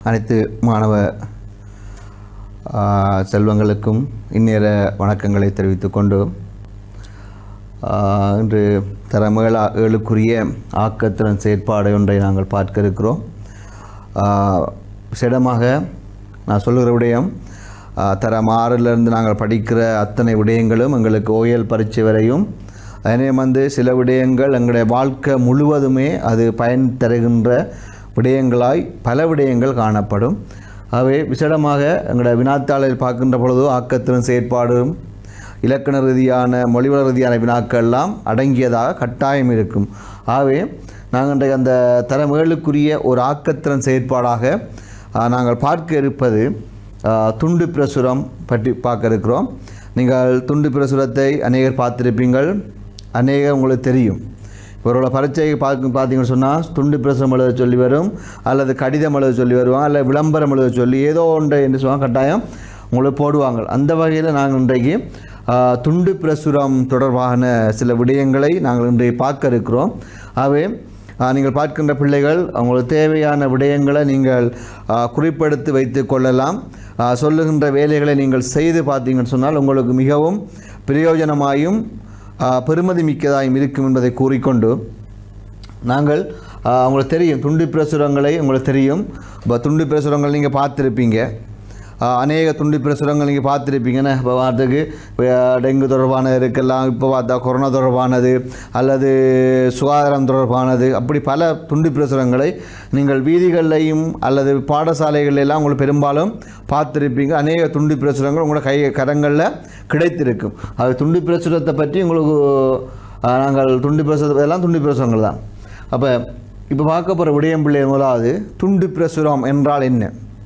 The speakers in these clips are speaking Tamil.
அனைத்து மாணவ ஆ, செல்வங்களுக்கும் இந்நேர வணக்கங்களை தெரிவித்துக் கொண்டு ஆ, இன்று தரம் ஏழா ஏழுக்குரிய ஆக்கத்திறன் செயற்பாடு ஒன்றை நாங்கள் பார்க்க இருக்கிறோம் ஆ, விசேடமாக நான் சொல்லுகிற விடயம் ஆ, தரம் ஆறிலிருந்து நாங்கள் படிக்கிற அத்தனை விடயங்களும் எங்களுக்கு ஓயல் பரீட்சை வரையும் அதனே வந்து சில விடயங்கள் எங்களுடைய வாழ்க்கை முழுவதுமே அது பயன் தருகின்ற விடயங்களாய் பல விடயங்கள் காணப்படும் ஆகவே விசேடமாக எங்களுடைய வினாத்தாளில் பார்க்கின்ற பொழுது ஆக்கத்திறன் செயற்பாடும் இலக்கண ரீதியான மொழிவள ரீதியான வினாக்கள் எல்லாம் அடங்கியதாக கட்டாயம் இருக்கும் ஆகவே நாங்கள் இன்றைக்கு அந்த தரம் ஏழுக்குரிய ஒரு ஆக்கத்திறன் செயற்பாடாக ஆ, நாங்கள் பார்க்க இருப்பது ஆ, துண்டு பிரசுரம் பற்றி பார்க்க இருக்கிறோம் நீங்கள் துண்டு பிரசுரத்தை அநேகர் பார்த்திருப்பீங்கள் அநேகர் உங்களுக்கு தெரியும் இவரோட பரீட்சையை பார்க்க பார்த்தீங்கன்னு சொன்னால் துண்டு பிரசுரம் எழுத சொல்லி வரும் அல்லது கடிதம் எழுத சொல்லி வருவாங்க அல்லது விளம்பரம் எழுத சொல்லி ஏதோ ஒன்றை என்று சொல்லுவாங்க கட்டாயம் உங்களுக்கு போடுவாங்க அந்த வகையில் நாங்கள் இன்றைக்கு ஆ, துண்டு பிரசுரம் தொடர்பான சில விடயங்களை நாங்கள் இன்றைக்கு பார்க்க இருக்கிறோம் ஆகவே ஆ, நீங்கள் பார்க்கின்ற பிள்ளைகள் அவங்களுக்கு தேவையான விடயங்களை நீங்கள் ஆ, குறிப்பெடுத்து வைத்து கொள்ளலாம் ஆ, சொல்லுகின்ற வேலைகளை நீங்கள் செய்து பார்த்தீங்கன்னு சொன்னால் உங்களுக்கு மிகவும் பிரயோஜனமாயும் ஆ, பெருமதி மிக்கதாயும் இருக்கும் என்பதை கூறிக்கொண்டு நாங்கள் ஆ, உங்களுக்கு தெரியும் துண்டு பிரசுரங்களை உங்களுக்கு தெரியும் இப்போ துண்டு பிரசுரங்கள் நீங்கள் பார்த்துருப்பீங்க ஆ, அநேக துண்டு பிரசுரங்கள் நீங்கள் பார்த்துருப்பீங்கன்னு இப்போ வார்த்தைக்கு இப்போ டெங்கு தொடர்பானது இருக்கலாம் இப்போ பார்த்தா கொரோனா தொடர்பானது அல்லது சுகாதாரம் தொடர்பானது அப்படி பல துண்டு பிரசுரங்களை நீங்கள் வீதிகள்லையும் அல்லது பாடசாலைகளெல்லாம் உங்களுக்கு பெரும்பாலும் பார்த்துருப்பீங்க அநேக துண்டு பிரசுரங்கள் உங்களோட கை கரங்களில் கிடைத்திருக்கும் அது துண்டு பிரசுரத்தை பற்றி உங்களுக்கு ஆ, நாங்கள் துண்டு பிரசுரம் எல்லாம் துண்டு பிரசுரங்கள் தான் அப்போ இப்போ பார்க்க போகிற விடயம் பிள்ளை முதலாவது துண்டு பிரசுரம் என்றால் என்ன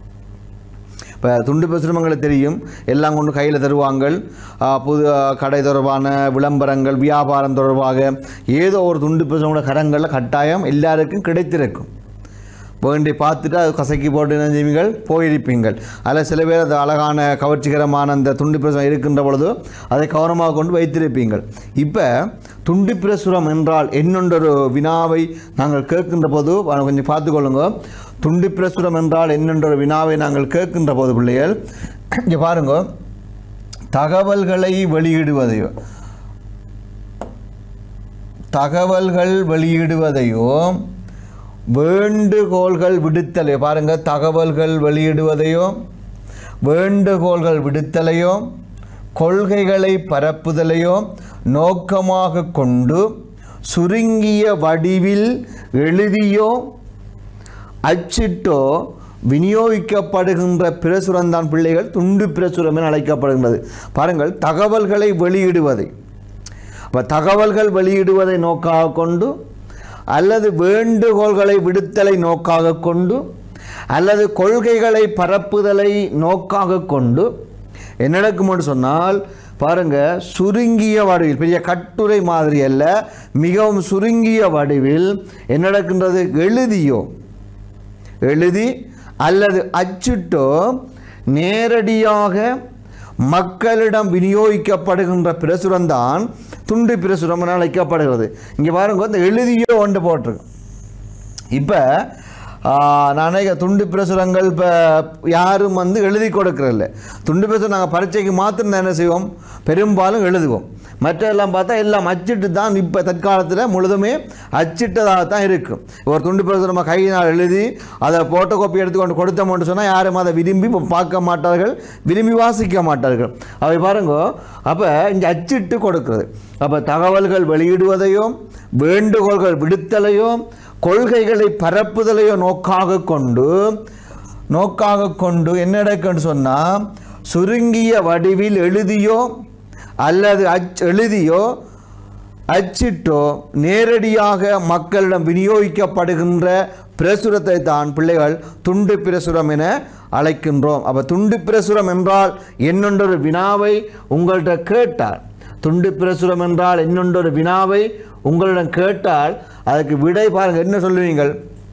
இப்போ துண்டு பிரசுரமங்களை தெரியும் எல்லாம் கொண்டு கையில் தருவாங்கள் ஆ, புது ஆ, கடை தொடர்பான விளம்பரங்கள் வியாபாரம் தொடர்பாக ஏதோ ஒரு துண்டு பிரசுரங்களோட கரங்களில் கட்டாயம் எல்லாருக்கும் கிடைத்திருக்கும் வேண்டி பார்த்துட்டு அது கசக்கி போட்டு என்ன செய்வீங்கள் போயிருப்பீங்கள் அதில் சில பேர் அது அழகான கவர்ச்சிகரமான அந்த துண்டு பிரசுரம் இருக்கின்ற பொழுது அதை கவனமாக கொண்டு வைத்திருப்பீங்கள் இப்போ துண்டு பிரசுரம் என்றால் என்னொன்றொரு வினாவை நாங்கள் கேட்கின்ற போது அதை கொஞ்சம் பார்த்துக்கொள்ளுங்க துண்டு பிரசுரம் என்றால் என்னென்றொரு வினாவை நாங்கள் கேட்கின்ற போது பிள்ளைகள் இங்கே பாருங்க தகவல்களை வெளியிடுவதையோ தகவல்கள் வெளியிடுவதையோ வேண்டுகோள்கள் விடுத்தலையோ பாருங்க தகவல்கள் வெளியிடுவதையோ வேண்டுகோள்கள் விடுத்தலையோ கொள்கைகளை பரப்புதலையோ நோக்கமாக கொண்டு சுருங்கிய வடிவில் எழுதியோ அச்சிட்டோ விநியோகிக்கப்படுகின்ற பிரசுரம்தான் பிள்ளைகள் துண்டு பிரசுரம் என அழைக்கப்படுகின்றது பாருங்கள் தகவல்களை வெளியிடுவதை அப்போ தகவல்கள் வெளியிடுவதை நோக்காக கொண்டு அல்லது வேண்டுகோள்களை விடுத்தலை நோக்காக கொண்டு அல்லது கொள்கைகளை பரப்புதலை நோக்காக கொண்டு என்ன நடக்கும்னு சொன்னால் பாருங்க சுருங்கிய வடிவில் பெரிய கட்டுரை மாதிரி அல்ல மிகவும் சுருங்கிய வடிவில் என்ன நடக்கின்றது எழுதியோ எழுதி அல்லது அச்சிட்டோ நேரடியாக மக்களிடம் விநியோகிக்கப்படுகின்ற பிரசுரம்தான் துண்டு பிரசுரம் என அழைக்கப்படுகிறது இங்கே பாருங்க இந்த எழுதியோ ஒன்று போட்டிருக்கு இப்போ நான் நினைக்க துண்டு பிரசுரங்கள் இப்போ யாரும் வந்து எழுதி கொடுக்கறதில்ல துண்டு பிரசுரம் நாங்கள் பரீட்சைக்கு மாத்திரம் தான் என்ன செய்வோம் பெரும்பாலும் எழுதுவோம் மற்றெல்லாம் பார்த்தா எல்லாம் அச்சிட்டு தான் இப்போ தற்காலத்தில் முழுதுமே அச்சிட்டதாக தான் இருக்கும் ஒரு துண்டு பிரசுரம் நம்ம கையினால் எழுதி அதை ஃபோட்டோ காப்பி எடுத்துக்கொண்டு கொடுத்தோம்னு சொன்னால் யாரும் அதை விரும்பி பார்க்க மாட்டார்கள் விரும்பி வாசிக்க மாட்டார்கள் அவை பாருங்க அப்போ இங்கே அச்சிட்டு கொடுக்கிறது அப்போ தகவல்கள் வெளியிடுவதையோ வேண்டுகோள்கள் விடுத்தலையோ கொள்கைகளை பரப்புதலையோ நோக்காக கொண்டு நோக்காக கொண்டு என்ன நடக்குன்னு சொன்னால் சுருங்கிய வடிவில் எழுதியோ அல்லது அச் எழுதியோ அச்சிட்டோ நேரடியாக மக்களிடம் விநியோகிக்கப்படுகின்ற பிரசுரத்தை தான் பிள்ளைகள் துண்டு பிரசுரம் என அழைக்கின்றோம் அப்போ துண்டு பிரசுரம் என்றால் என்னொன்றொரு வினாவை உங்கள்கிட்ட கேட்டால் துண்டு பிரசுரம் என்றால் இன்னொன்றொரு வினாவை உங்களிடம் கேட்டால் அதுக்கு விடை பாருங்கள் என்ன சொல்லுவீங்கள்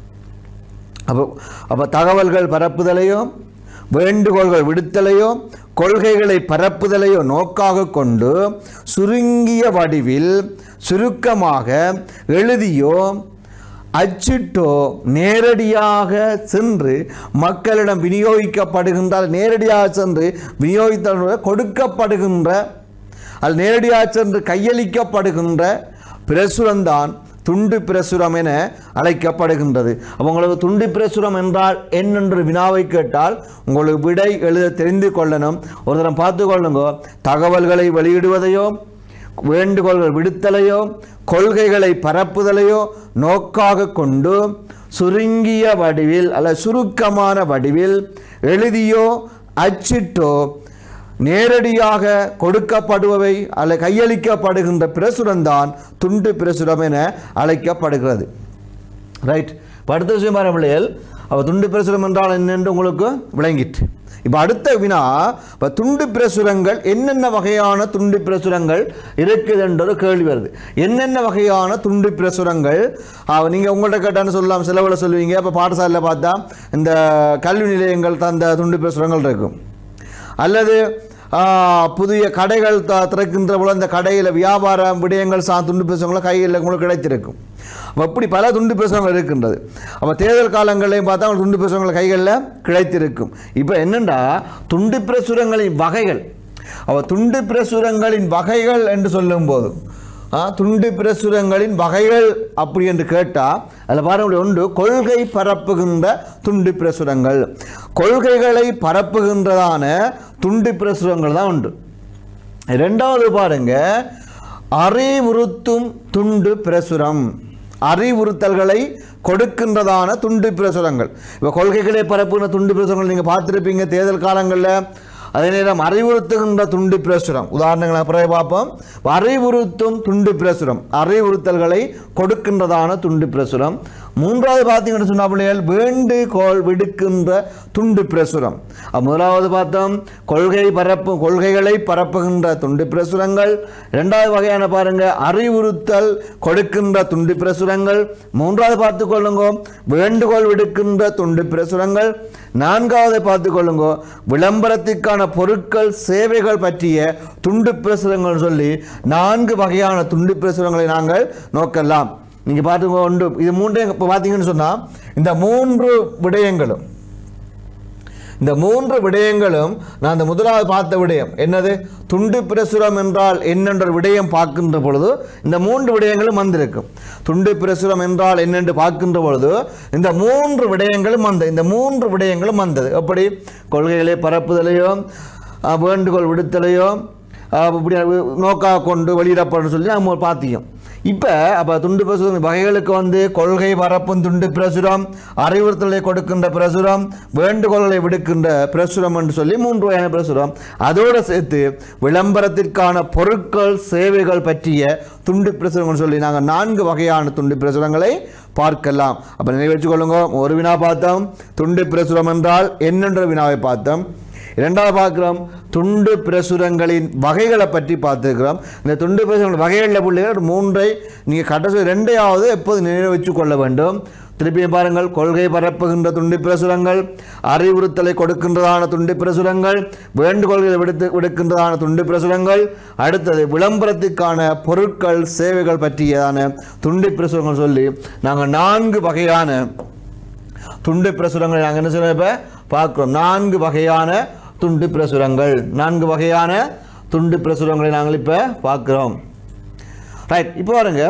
அப்போ அப்போ தகவல்கள் பரப்புதலையோ வேண்டுகோள்கள் விடுத்தலையோ கொள்கைகளை பரப்புதலையோ நோக்காக கொண்டு சுருங்கிய வடிவில் சுருக்கமாக எழுதியோ அச்சிட்டோ நேரடியாக சென்று மக்களிடம் விநியோகிக்கப்படுகின்ற நேரடியாக சென்று விநியோகித்த கொடுக்கப்படுகின்ற அது நேரடியாக சென்று கையளிக்கப்படுகின்ற பிரசுரம்தான் துண்டு பிரசுரம் என அழைக்கப்படுகின்றது அப்போ உங்களுக்கு துண்டு பிரசுரம் என்றால் என்னென்று வினாவை கேட்டால் உங்களுக்கு விடை எழுத தெரிந்து கொள்ளணும் ஒரு தரம் பார்த்து கொள்ளுங்க தகவல்களை வெளியிடுவதையோ வேண்டுகோள்கள் விடுத்தலையோ கொள்கைகளை பரப்புதலையோ நோக்காக கொண்டு சுருங்கிய வடிவில் அல்ல சுருக்கமான வடிவில் எழுதியோ அச்சிட்டோ நேரடியாக கொடுக்கப்படுபவை அல்ல கையளிக்கப்படுகின்ற பிரசுரம்தான் துண்டு பிரசுரம் என அழைக்கப்படுகிறது ரைட் இப்போ அடுத்த விஷயம் பாருங்க பிள்ளைகள் அப்போ துண்டு பிரசுரம் என்றால் என்னென்று உங்களுக்கு விளங்கிட்டு இப்போ அடுத்த வினா இப்போ துண்டு பிரசுரங்கள் என்னென்ன வகையான துண்டு பிரசுரங்கள் இருக்குது என்ற ஒரு கேள்வி வருது என்னென்ன வகையான துண்டு பிரசுரங்கள் நீங்கள் உங்கள்கிட்ட கேட்டான்னு சொல்லலாம் செலவில் சொல்லுவீங்க அப்போ பாடசாலையில் பார்த்தா இந்த கல்வி நிலையங்கள் தந்த துண்டு பிரசுரங்கள் இருக்கும் அல்லது ஆ, புதிய கடைகள் த திறக்கின்ற போல அந்த கடையில் வியாபார விடயங்கள் சா துண்டு பிரசுரங்களும் கையில் உங்களுக்கு கிடைத்திருக்கும் அப்போ இப்படி பல துண்டு பிரசுரங்கள் இருக்கின்றது அப்போ தேர்தல் காலங்களையும் பார்த்தா உங்களுக்கு துண்டு பிரசுரங்கள் கைகளில் கிடைத்திருக்கும் இப்போ என்னென்னா துண்டு பிரசுரங்களின் வகைகள் அப்போ துண்டு பிரசுரங்களின் வகைகள் என்று சொல்லும்போது ஆ, துண்டு பிரசுரங்களின் வகைகள் அப்படி என்று கேட்டால் அதில் பாருங்கள் ஒன்று கொள்கை பரப்புகின்ற துண்டு பிரசுரங்கள் கொள்கைகளை பரப்புகின்றதான துண்டு பிரசுரங்கள் தான் உண்டு ரெண்டாவது பாருங்க அறிவுறுத்தும் துண்டு பிரசுரம் அறிவுறுத்தல்களை கொடுக்கின்றதான துண்டு பிரசுரங்கள் இப்போ கொள்கைகளை பரப்புகிற துண்டு பிரசுரங்கள் நீங்கள் பார்த்துருப்பீங்க தேர்தல் காலங்களில் அதே நேரம் அறிவுறுத்துகின்ற துண்டு பிரசுரம் உதாரணங்களை பிறகு பார்ப்போம் அறிவுறுத்தும் துண்டு பிரசுரம் அறிவுறுத்தல்களை கொடுக்கின்றதான துண்டு பிரசுரம் மூன்றாவது பார்த்தீங்கன்னு சொன்னா பிள்ளைகள் வேண்டுகோள் விடுக்கின்ற துண்டு பிரசுரம் அப்ப முதலாவது பார்த்தோம் கொள்கை பரப்பு கொள்கைகளை பரப்புகின்ற துண்டு பிரசுரங்கள் இரண்டாவது வகையான பாருங்க அறிவுறுத்தல் கொடுக்கின்ற துண்டு பிரசுரங்கள் மூன்றாவது பார்த்து கொள்ளுங்க வேண்டுகோள் விடுக்கின்ற துண்டு பிரசுரங்கள் நான்காவது பார்த்து கொள்ளுங்க விளம்பரத்திற்கான பொருட்கள் சேவைகள் பற்றிய துண்டு பிரசுரங்கள் சொல்லி நான்கு வகையான துண்டு பிரசுரங்களை நாங்கள் நோக்கலாம் நீங்கள் பார்த்துக்கோ உண்டு இது மூன்றே இப்போ பார்த்தீங்கன்னு சொன்னால் இந்த மூன்று விடயங்களும் இந்த மூன்று விடயங்களும் நான் அந்த முதலாவது பார்த்த விடயம் என்னது துண்டு பிரசுரம் என்றால் என்னென்ற விடயம் பார்க்கின்ற பொழுது இந்த மூன்று விடயங்களும் வந்திருக்கும் துண்டு பிரசுரம் என்றால் என்னென்று பார்க்கின்ற பொழுது இந்த மூன்று விடயங்களும் வந்த இந்த மூன்று விடயங்களும் வந்தது எப்படி கொள்கைகளை பரப்புதலையோ அஹ், வேண்டுகோள் விடுத்தலையோ அஹ், இப்படி நோக்காக கொண்டு வெளியிடப்படும் சொல்லி நம்ம பார்த்தீங்க இப்போ அப்போ துண்டு பிரசுரம் வகைகளுக்கு வந்து கொள்கை பரப்பும் துண்டு பிரசுரம் அறிவுறுத்தலை கொடுக்கின்ற பிரசுரம் வேண்டுகோள்களை விடுக்கின்ற பிரசுரம் என்று சொல்லி மூன்று வகையான பிரசுரம் அதோடு சேர்த்து விளம்பரத்திற்கான பொருட்கள் சேவைகள் பற்றிய துண்டு பிரசுரங்கள் சொல்லி நாங்கள் நான்கு வகையான துண்டு பிரசுரங்களை பார்க்கலாம் அப்போ நினைவு வச்சுக்கொள்ளுங்க ஒரு வினா பார்த்தோம் துண்டு பிரசுரம் என்றால் என்னென்ற வினாவை பார்த்தோம் இரண்டாவது பார்க்கிறோம் துண்டு பிரசுரங்களின் வகைகளை பற்றி பார்த்துருக்கிறோம் இந்த துண்டு பிரசுரங்கள் வகைகளில் பிள்ளைகள் ஒரு மூன்றை நீங்கள் கடைசி ரெண்டையாவது எப்போது நினைவு வச்சு கொள்ள வேண்டும் திருப்பியும் பாருங்கள் கொள்கை பரப்புகின்ற துண்டு பிரசுரங்கள் அறிவுறுத்தலை கொடுக்கின்றதான துண்டு பிரசுரங்கள் வேண்டுகோள்களை விடுத்து விடுக்கின்றதான துண்டு பிரசுரங்கள் அடுத்தது விளம்பரத்துக்கான பொருட்கள் சேவைகள் பற்றியதான துண்டு பிரசுரங்கள் சொல்லி நாங்கள் நான்கு வகையான துண்டு பிரசுரங்களை நாங்கள் என்ன செய்யணும் இப்போ பார்க்குறோம் நான்கு வகையான துண்டு பிரசுரங்கள் நான்கு வகையான துண்டு பிரசுரங்களை நாங்கள் இப்போ பார்க்குறோம் ரைட் இப்போ பாருங்க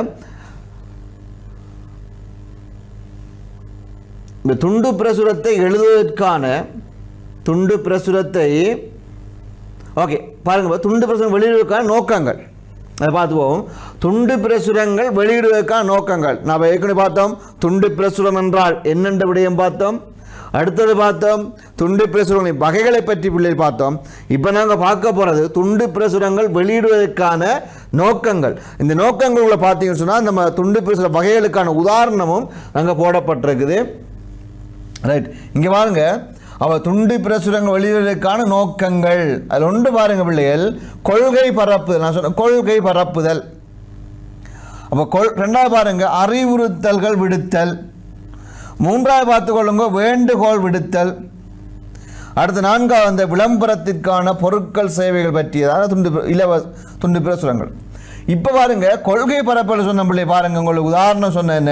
இந்த துண்டு பிரசுரத்தை எழுதுவதற்கான துண்டு பிரசுரத்தை ஓகே பாருங்க இப்ப துண்டு பிரசுரம் வெளியிடுவதற்கான நோக்கங்கள் அதை பார்த்து போவோம் துண்டு பிரசுரங்கள் வெளியிடுவதற்கான நோக்கங்கள் நாம் ஏற்கனவே பார்த்தோம் துண்டு பிரசுரம் என்றால் என்னென்ற விடயம் பார்த்தோம் அடுத்தது பார்த்தோம் துண்டு பிரசுரங்களின் வகைகளை பற்றி பிள்ளைகள் பார்த்தோம் இப்போ நாங்கள் பார்க்க போகிறது துண்டு பிரசுரங்கள் வெளியிடுவதற்கான நோக்கங்கள் இந்த நோக்கங்களுக்குள்ள பார்த்தீங்கன்னு சொன்னால் நம்ம துண்டு பிரசுர வகைகளுக்கான உதாரணமும் அங்கே போடப்பட்டிருக்குது ரைட் இங்கே பாருங்க அவ துண்டு பிரசுரங்கள் வெளியிடுவதற்கான நோக்கங்கள் அதில் ஒன்று பாருங்க பிள்ளைகள் கொள்கை பரப்புதல் நான் சொன்ன கொள்கை பரப்புதல் அப்போ கொள் ரெண்டாவது பாருங்க அறிவுறுத்தல்கள் விடுத்தல் மூன்றாவது பார்த்துக்கொள்ளுங்க வேண்டுகோள் விடுத்தல் அடுத்து நான்காவது அந்த விளம்பரத்திற்கான பொருட்கள் சேவைகள் பற்றியதான துண்டு பிர- இலவ துண்டு பிரசுரங்கள் இப்போ பாருங்க கொள்கை பரப்பல் சொன்ன பிள்ளை பாருங்க உங்களுக்கு உதாரணம் சொன்ன என்ன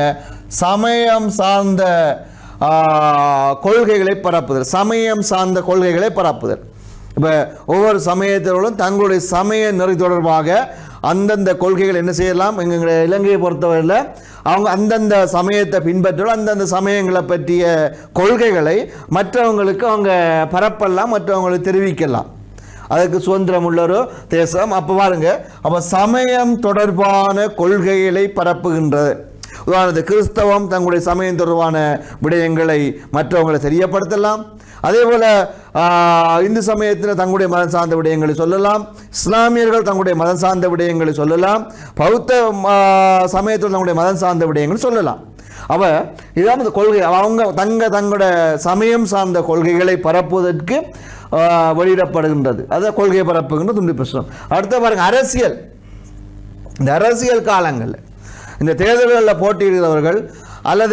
சமயம் சார்ந்த ஆ, கொள்கைகளை பரப்புதல் சமயம் சார்ந்த கொள்கைகளை பரப்புதல் இப்போ ஒவ்வொரு சமயத்தினரும் தங்களுடைய சமய நெறி தொடர்பாக அந்தந்த கொள்கைகள் என்ன செய்யலாம் எங்களுடைய இலங்கையை பொறுத்தவரையில் அவங்க அந்தந்த சமயத்தை பின்பற்றலாம் அந்தந்த சமயங்களை பற்றிய கொள்கைகளை மற்றவங்களுக்கு அவங்க பரப்பலாம் மற்றவங்களுக்கு தெரிவிக்கலாம் அதுக்கு சுதந்திரம் உள்ள ஒரு தேசம் அப்போ பாருங்க அப்போ சமயம் தொடர்பான கொள்கைகளை பரப்புகின்றது உதாரணத்துக்கு கிறிஸ்தவம் தங்களுடைய சமயம் தொடர்பான விடயங்களை மற்றவங்களை தெரியப்படுத்தலாம் அதே போல ஆஹ், இந்து சமயத்தில் தங்களுடைய மதம் சார்ந்த விடயங்களை சொல்லலாம் இஸ்லாமியர்கள் தங்களுடைய மதம் சார்ந்த விடயங்களை சொல்லலாம் பௌத்த ஆஹ், சமயத்தில் தங்களுடைய மதம் சார்ந்த விடயங்களை சொல்லலாம் அவ இதான் இந்த கொள்கை அவங்க தங்க தங்களோட சமயம் சார்ந்த கொள்கைகளை பரப்புவதற்கு ஆஹ், வெளியிடப்படுகின்றது அதான் கொள்கை பரப்புகின்ற துண்டி பிரசுரம் அடுத்த பாருங்க அரசியல் இந்த அரசியல் காலங்களில் இந்த தேர்தல்களில் போட்டியிடுகிறவர்கள் அல்லது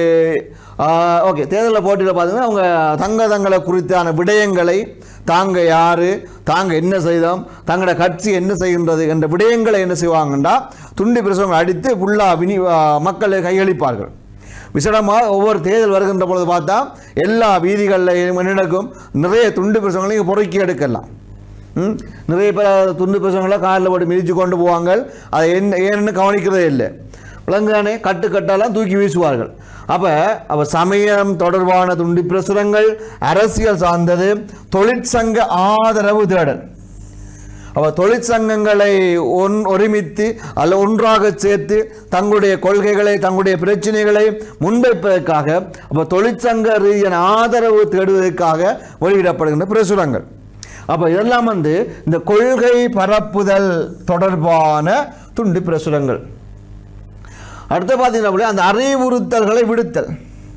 ஓகே தேர்தலில் போட்டியில் பார்த்தீங்கன்னா அவங்க தங்க தங்களை குறித்தான விடயங்களை தாங்க யார் தாங்க என்ன செய்தோம் தங்களோட கட்சி என்ன செய்கின்றது என்ற விடயங்களை என்ன செய்வாங்கன்னா துண்டி பிரசவங்களை அடித்து ஃபுல்லாக வினி ஆ, மக்களை கையளிப்பார்கள் விசேடமாக ஒவ்வொரு தேர்தல் வருகின்ற பொழுது பார்த்தா எல்லா வீதிகளில் நடக்கும் நிறைய துண்டு பிரசவங்களையும் பொறுக்கி எடுக்கலாம் ம்? நிறைய பேர் துண்டு பிரசவங்களை காலில் போட்டு மிதித்து கொண்டு போவாங்க அதை என்ன ஏன்னு கவனிக்கிறதே இல்லை விலங்குதானே கட்டு கட்டாலாம் தூக்கி வீசுவார்கள் அப்போ அப்போ சமயம் தொடர்பான துண்டி பிரசுரங்கள் அரசியல் சார்ந்தது தொழிற்சங்க ஆதரவு தேடல் அவ தொழிற்சங்கங்களை ஒன் ஒருமித்து அல்ல ஒன்றாக சேர்த்து தங்களுடைய கொள்கைகளை தங்களுடைய பிரச்சனைகளை முன்வைப்பதற்காக அப்போ தொழிற்சங்க ரீதியான ஆதரவு தேடுவதற்காக வெளியிடப்படுகின்ற பிரசுரங்கள் அப்போ இதெல்லாம் வந்து இந்த கொள்கை பரப்புதல் தொடர்பான துண்டு பிரசுரங்கள் அடுத்து பார்த்தீங்கன்னா அந்த அறிவுறுத்தல்களை விடுத்தல்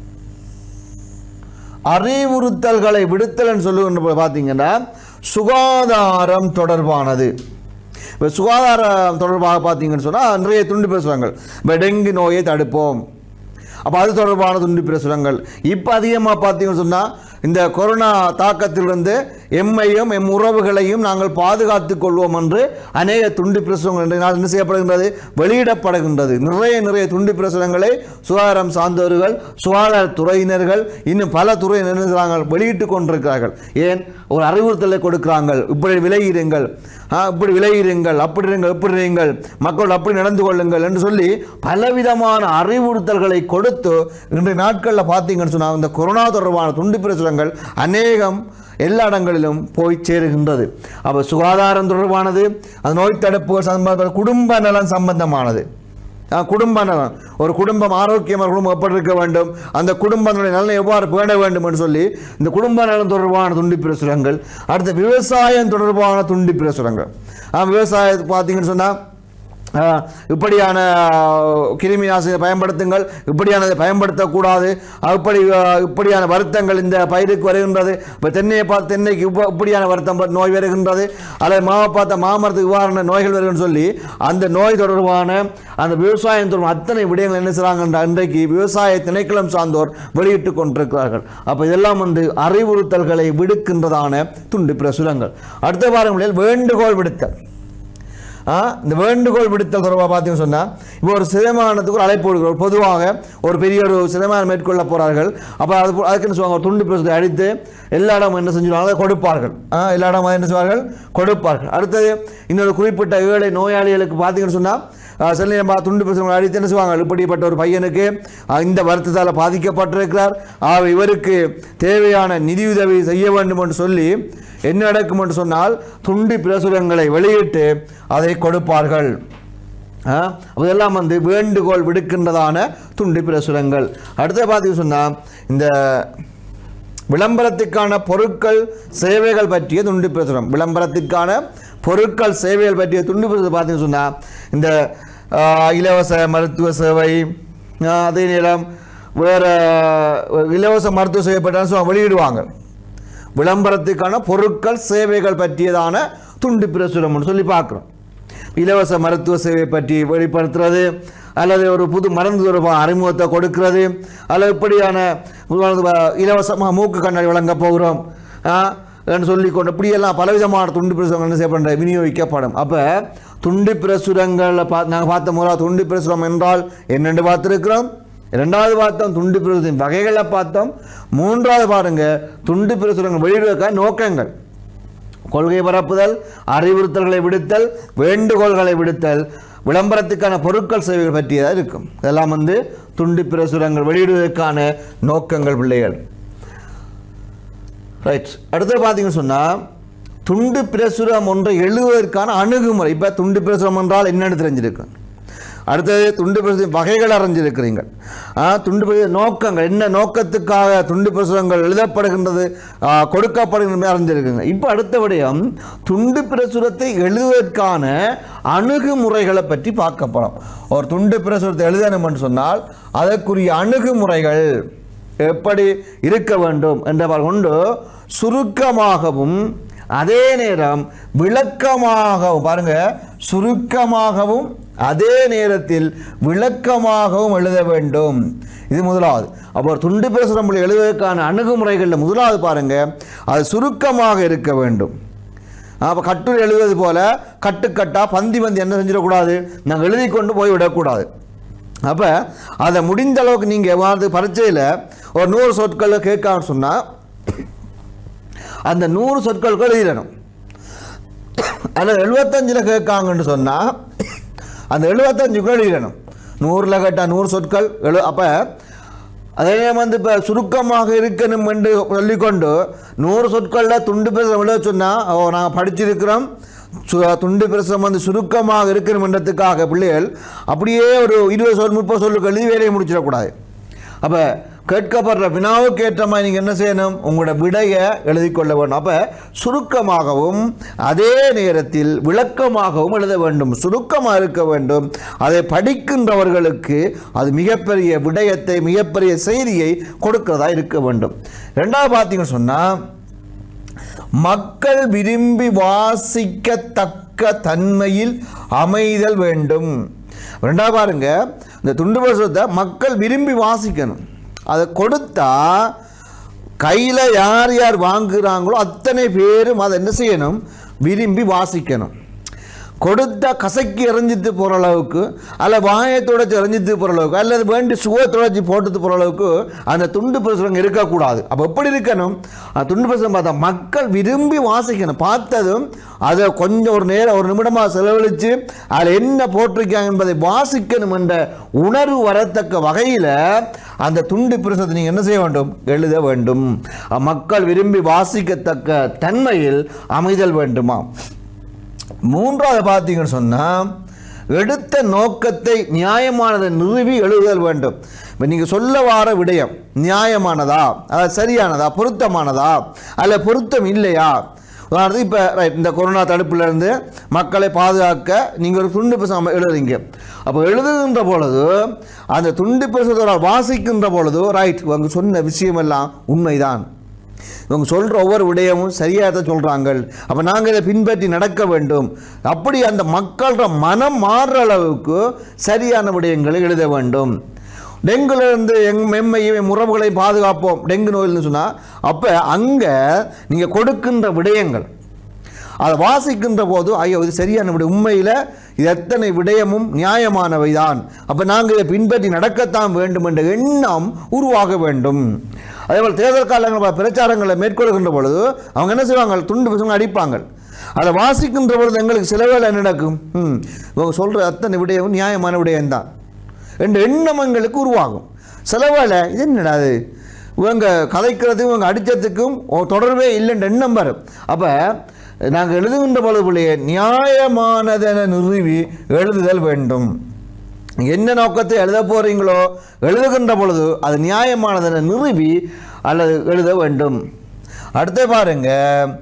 அறிவுறுத்தல்களை விடுத்தல்னு சொல்லுகின்ற போது பார்த்தீங்கன்னா சுகாதாரம் தொடர்பானது இப்போ சுகாதாரம் தொடர்பாக பார்த்தீங்கன்னு சொன்னால் நிறைய துண்டு பிரசுரங்கள் இப்போ டெங்கு நோயை தடுப்போம் அப்போ அது தொடர்பான துண்டு பிரசுரங்கள் இப்போ அதிகமாக பார்த்தீங்கன்னு சொன்னால் இந்த கொரோனா தாக்கத்திலிருந்து எம்மையும் எம் உறவுகளையும் நாங்கள் பாதுகாத்துக் கொள்வோம் என்று அநேக துண்டு பிரசுரங்கள் இன்றைய நாள் என்ன செய்யப்படுகின்றது வெளியிடப்படுகின்றது நிறைய நிறைய துண்டு பிரசுரங்களை சுகாதாரம் சார்ந்தவர்கள் சுகாதாரத்துறையினர்கள் இன்னும் பல துறையினர் என்ன செய்றாங்க? வெளியிட்டுக் கொண்டிருக்கிறார்கள் ஏன் ஒரு அறிவுறுத்தலை கொடுக்கிறாங்க இப்படி விலையிடுங்கள் ஆ, இப்படி விலையிடுங்கள் அப்படி இருங்கள் இப்படி இருங்கள் மக்கள் அப்படி நடந்து கொள்ளுங்கள் என்று சொல்லி பலவிதமான அறிவுறுத்தல்களை கொடுத்து இன்றைய நாட்களில் பார்த்தீங்கன்னு சொன்னால் இந்த கொரோனா தொடர்பான துண்டு பிரசுரங்கள் அநேகம் எல்லா இடங்களிலும் போய் சேருகின்றது அப்போ சுகாதாரம் தொடர்பானது அது நோய் தடுப்பு சம்பந்த குடும்ப நலன் சம்பந்தமானது ஆ, குடும்ப நலன் ஒரு குடும்பம் ஆரோக்கியமான குடும்பம் எப்படி இருக்க வேண்டும் அந்த குடும்பங்களுடைய நலனை எவ்வாறு பேண வேண்டும் என்று சொல்லி இந்த குடும்ப நலன் தொடர்பான துண்டி பிரசுரங்கள் அடுத்து விவசாயம் தொடர்பான துண்டி பிரசுரங்கள் ஆ, விவசாயத்துக்கு பார்த்தீங்கன்னு சொன்னால் ஆ, இப்படியான ஆ, கிருமி நாசினி பயன்படுத்துங்கள் இப்படியானதை பயன்படுத்தக்கூடாது ஆ, இப்படி ஆ, இப்படியான வருத்தங்கள் இந்த பயிருக்கு வருகின்றது இப்போ தென்னையை பார்த்து தென்னைக்கு இப்ப- இப்படியான வருத்தம் ப- நோய் வருகின்றது அல்லது மாவை பார்த்த மாமரத்துக்கு இவ்வாறான நோய்கள் வருதுன்னு சொல்லி அந்த நோய் தொடர்பான அந்த விவசாயம் தொடர்பான அத்தனை விடயங்கள் என்ன செய்கிறாங்க இன்றைக்கு விவசாய திணைக்களம் சார்ந்தோர் வெளியிட்டு கொண்டிருக்கிறார்கள் அப்போ இதெல்லாம் வந்து அறிவுறுத்தல்களை விடுக்கின்றதான துண்டு பிரசுரங்கள் அடுத்த வாரங்களில் வேண்டுகோள் விடுத்தல் ஆ, இந்த வேண்டுகோள் விடுத்தல் தொடர்பாக பார்த்தீங்கன்னு சொன்னால் இப்போ ஒரு சிறைமானத்துக்கு ஒரு அழைப்பு கொடுக்குறோம் பொதுவாக ஒரு பெரிய ஒரு சிறைமானம் மேற்கொள்ள போகிறார்கள் அப்போ அது போ- அதுக்கு என்ன சொல்லுவாங்க ஒரு துண்டு பிரசுரத்தை அடித்து எல்லா இடமும் என்ன செஞ்சுருவாங்க அதை கொடுப்பார்கள் ஆ, எல்லா இடமும் என்ன செய்வார்கள் கொடுப்பார்கள் அடுத்தது இன்னொரு குறிப்பிட்ட ஏழை நோயாளிகளுக்கு பார்த்தீங்கன்னு சொன்னால் சில நேரம் பா- துண்டு பிரசுரங்களை அடித்து என்ன செய்வாங்க இப்படிப்பட்ட ஒரு பையனுக்கு ஆ, இந்த வருத்தத்தால் பாதிக்கப்பட்டிருக்கிறார் ஆக இவருக்கு தேவையான நிதியுதவி செய்ய வேண்டும் என்று சொல்லி என்ன நடக்கும் என்று சொன்னால் துண்டி பிரசுரங்களை வெளியிட்டு அதை கொடுப்பார்கள் ஆ, அதெல்லாம் வந்து வேண்டுகோள் விடுக்கின்றதான துண்டி பிரசுரங்கள் அடுத்து பார்த்தீங்கன்னு சொன்னால் இந்த விளம்பரத்துக்கான பொருட்கள் சேவைகள் பற்றிய துண்டு பிரசுரம் விளம்பரத்துக்கான பொருட்கள் சேவைகள் பற்றிய துண்டு பிரசுரம் பார்த்தீங்கன்னு சொன்னால் இந்த ஆ, இலவச மருத்துவ சேவை ஆ, அதே நேரம் வேறு இலவச மருத்துவ சேவை பற்றி வெளியிடுவாங்க விளம்பரத்துக்கான பொருட்கள் சேவைகள் பற்றியதான துண்டு பிரசுரம்னு சொல்லி பார்க்குறோம் இலவச மருத்துவ சேவை பற்றி வெளிப்படுத்துறது அல்லது ஒரு புது மருந்து தொடர்பான அறிமுகத்தை கொடுக்கிறது அல்லது இப்படியான உதாரணத்துக்கு இலவசமாக மூக்கு கண்ணாடி வழங்க போகிறோம் ஆ, என்று சொல்லிக்கொண்டு இப்படியெல்லாம் பலவிதமான துண்டு பிரசுரங்கள் என்ன செய்யப்படுற விநியோகிக்கப்படும் அப்போ துண்டு பிரசுரங்களில் பா நாங்கள் பார்த்த முறை துண்டு பிரசுரம் என்றால் என்னென்று பார்த்துருக்கிறோம் ரெண்டாவது பார்த்தோம் துண்டு பிரசுரத்தின் வகைகளை பார்த்தோம் மூன்றாவது பாருங்க துண்டு பிரசுரங்கள் வெளியிடுவதற்கான நோக்கங்கள் கொள்கை பரப்புதல் அறிவுறுத்தல்களை விடுத்தல் வேண்டுகோள்களை விடுத்தல் விளம்பரத்துக்கான பொருட்கள் சேவைகள் பற்றியதாக இருக்கும் இதெல்லாம் வந்து துண்டு பிரசுரங்கள் வெளியிடுவதற்கான நோக்கங்கள் பிள்ளைகள் ரைட் அடுத்து பார்த்தீங்கன்னு சொன்னால் துண்டு பிரசுரம் ஒன்றை எழுதுவதற்கான அணுகுமுறை இப்போ துண்டு பிரசுரம் என்றால் என்னன்னு தெரிஞ்சிருக்கு அடுத்தது துண்டு பிரசுரம் வகைகள் அறிஞ்சிருக்கிறீங்க ஆ, துண்டு பிரசுர நோக்கங்கள் என்ன நோக்கத்துக்காக துண்டு பிரசுரங்கள் எழுதப்படுகின்றது ஆ, கொடுக்கப்படுகின்றது அறிஞ்சிருக்குங்க இப்போ அடுத்த விடயம் துண்டு பிரசுரத்தை எழுதுவதற்கான அணுகுமுறைகளை பற்றி பார்க்க போகிறோம் ஒரு துண்டு பிரசுரத்தை எழுதணும்னு சொன்னால் அதற்குரிய அணுகுமுறைகள் எப்படி இருக்க வேண்டும் என்றவர் கொண்டு சுருக்கமாகவும் அதே நேரம் விளக்கமாகவும் பாருங்க சுருக்கமாகவும் அதே நேரத்தில் விளக்கமாகவும் எழுத வேண்டும் இது முதலாவது அப்போ ஒரு துண்டு பிரசுரம் மொழி எழுதுவதற்கான அணுகுமுறைகளில் முதலாவது பாருங்க அது சுருக்கமாக இருக்க வேண்டும் அப்போ கட்டுரை எழுதுவது போல கட்டுக்கட்டா பந்தி பந்தி என்ன செஞ்சிடக்கூடாது நாங்கள் எழுதி கொண்டு போய் விடக்கூடாது அப்போ அதை முடிந்த அளவுக்கு நீங்கள் வந்து பரீட்சையில் ஒரு நூறு சொற்கள் கேட்கான்னு சொன்னால் அந்த நூறு சொற்களுக்கு எழுதிடணும் அதில் எழுபத்தஞ்சில் கேட்காங்கன்னு சொன்னால் அந்த எழுபத்தஞ்சுக்குள்ள எழுதிடணும் நூறில் கேட்டால் நூறு சொற்கள் எழு அப்போ அதே வந்து இப்போ சுருக்கமாக இருக்கணும் என்று சொல்லிக்கொண்டு நூறு சொற்களில் துண்டு பிரசுரம் எழுத சொன்னால் ஓ நாங்கள் படிச்சிருக்கிறோம் சு துண்டு பிரசுரம் வந்து சுருக்கமாக இருக்கணும்ன்றதுக்காக பிள்ளைகள் அப்படியே ஒரு இருபது சொல் முப்பது சொல்லுக்கு எழுதி வேலையை முடிச்சிடக்கூடாது அப்போ கேட்கப்படுற வினாவுக்கு ஏற்ற மாதிரி நீங்கள் என்ன செய்யணும் உங்களோட விடையை எழுதி கொள்ள வேண்டும் அப்போ சுருக்கமாகவும் அதே நேரத்தில் விளக்கமாகவும் எழுத வேண்டும் சுருக்கமாக இருக்க வேண்டும் அதை படிக்கின்றவர்களுக்கு அது மிகப்பெரிய விடயத்தை மிகப்பெரிய செய்தியை கொடுக்கிறதா இருக்க வேண்டும் ரெண்டாவது பார்த்தீங்கன்னு சொன்னால் மக்கள் விரும்பி வாசிக்கத்தக்க தன்மையில் அமைதல் வேண்டும் ரெண்டாவது பாருங்க இந்த துண்டு பிரசுரத்தை மக்கள் விரும்பி வாசிக்கணும் அதை கொடுத்தா கையில் யார் யார் வாங்குறாங்களோ அத்தனை பேரும் அதை என்ன செய்யணும் விரும்பி வாசிக்கணும் கொடுத்த கசக்கி எறிஞ்சிட்டு போகிற அளவுக்கு அல்ல வாயை துடைச்சி எறிஞ்சிட்டு போகிற அளவுக்கு அல்லது வேண்டி சுவை துடைச்சி போட்டுட்டு போகிற அளவுக்கு அந்த துண்டு பிரசுரம் இருக்கக்கூடாது அப்போ எப்படி இருக்கணும் அந்த துண்டு பிரசுரம் பார்த்தா மக்கள் விரும்பி வாசிக்கணும் பார்த்ததும் அதை கொஞ்சம் ஒரு நேரம் ஒரு நிமிடமாக செலவழித்து அதில் என்ன போட்டிருக்காங்க என்பதை வாசிக்கணும் என்ற உணர்வு வரத்தக்க வகையில் அந்த துண்டு பிரசுரத்தை நீங்கள் என்ன செய்ய வேண்டும் எழுத வேண்டும் மக்கள் விரும்பி வாசிக்கத்தக்க தன்மையில் அமைதல் வேண்டுமா மூன்றாவது பார்த்தீங்கன்னு சொன்னால் எடுத்த நோக்கத்தை நியாயமானதை நிறுவி எழுதுதல் வேண்டும் இப்போ நீங்கள் சொல்ல வார விடயம் நியாயமானதா அதாவது சரியானதா பொருத்தமானதா அல்ல பொருத்தம் இல்லையா உதாரணத்துக்கு இப்போ ரைட் இந்த கொரோனா தடுப்புலேருந்து மக்களை பாதுகாக்க நீங்கள் ஒரு துண்டு பிரசம் எழுதுறீங்க அப்போ எழுதுகின்ற பொழுது அந்த துண்டு பிரசத்தோட வாசிக்கின்ற பொழுது ரைட் அவங்க சொன்ன விஷயமெல்லாம் உண்மைதான் இவங்க சொல்கிற ஒவ்வொரு விடயமும் சரியாக தான் சொல்கிறாங்க அப்போ நாங்கள் இதை பின்பற்றி நடக்க வேண்டும் அப்படி அந்த மக்களோட மனம் மாறுற அளவுக்கு சரியான விடயங்களை எழுத வேண்டும் டெங்குல இருந்து எங் மெம்மையும் முறவுகளை பாதுகாப்போம் டெங்கு நோயில்னு சொன்னால் அப்போ அங்கே நீங்கள் கொடுக்கின்ற விடயங்கள் அதை வாசிக்கின்ற போது ஐயோ இது சரியான விட உண்மையில் இது எத்தனை விடயமும் நியாயமானவை தான் அப்போ நாங்கள் இதை பின்பற்றி நடக்கத்தான் வேண்டும் என்ற எண்ணம் உருவாக வேண்டும் அதேபோல் தேர்தல் காலங்களில் பிரச்சாரங்களை மேற்கொள்கின்ற பொழுது அவங்க என்ன செய்வாங்க துண்டு பசங்க அடிப்பாங்க அதை வாசிக்கின்ற பொழுது எங்களுக்கு சில வேலை என்ன நடக்கும் ம் இவங்க சொல்கிற அத்தனை விடயமும் நியாயமான விடயம்தான் என்ற எண்ணம் எங்களுக்கு உருவாகும் சில வேலை இது என்னடா அது இவங்க கதைக்கிறதுக்கும் இவங்க அடித்ததுக்கும் தொடர்பே இல்லைன்ற எண்ணம் வரும் அப்போ நாங்கள் எழுதுகின்ற பொழுது பிள்ளைய நியாயமானதென நிறுவி எழுதுதல் வேண்டும் என்ன நோக்கத்தை எழுத போகிறீங்களோ எழுதுகின்ற பொழுது அது நியாயமானதென நிறுவி அல்லது எழுத வேண்டும் அடுத்து பாருங்க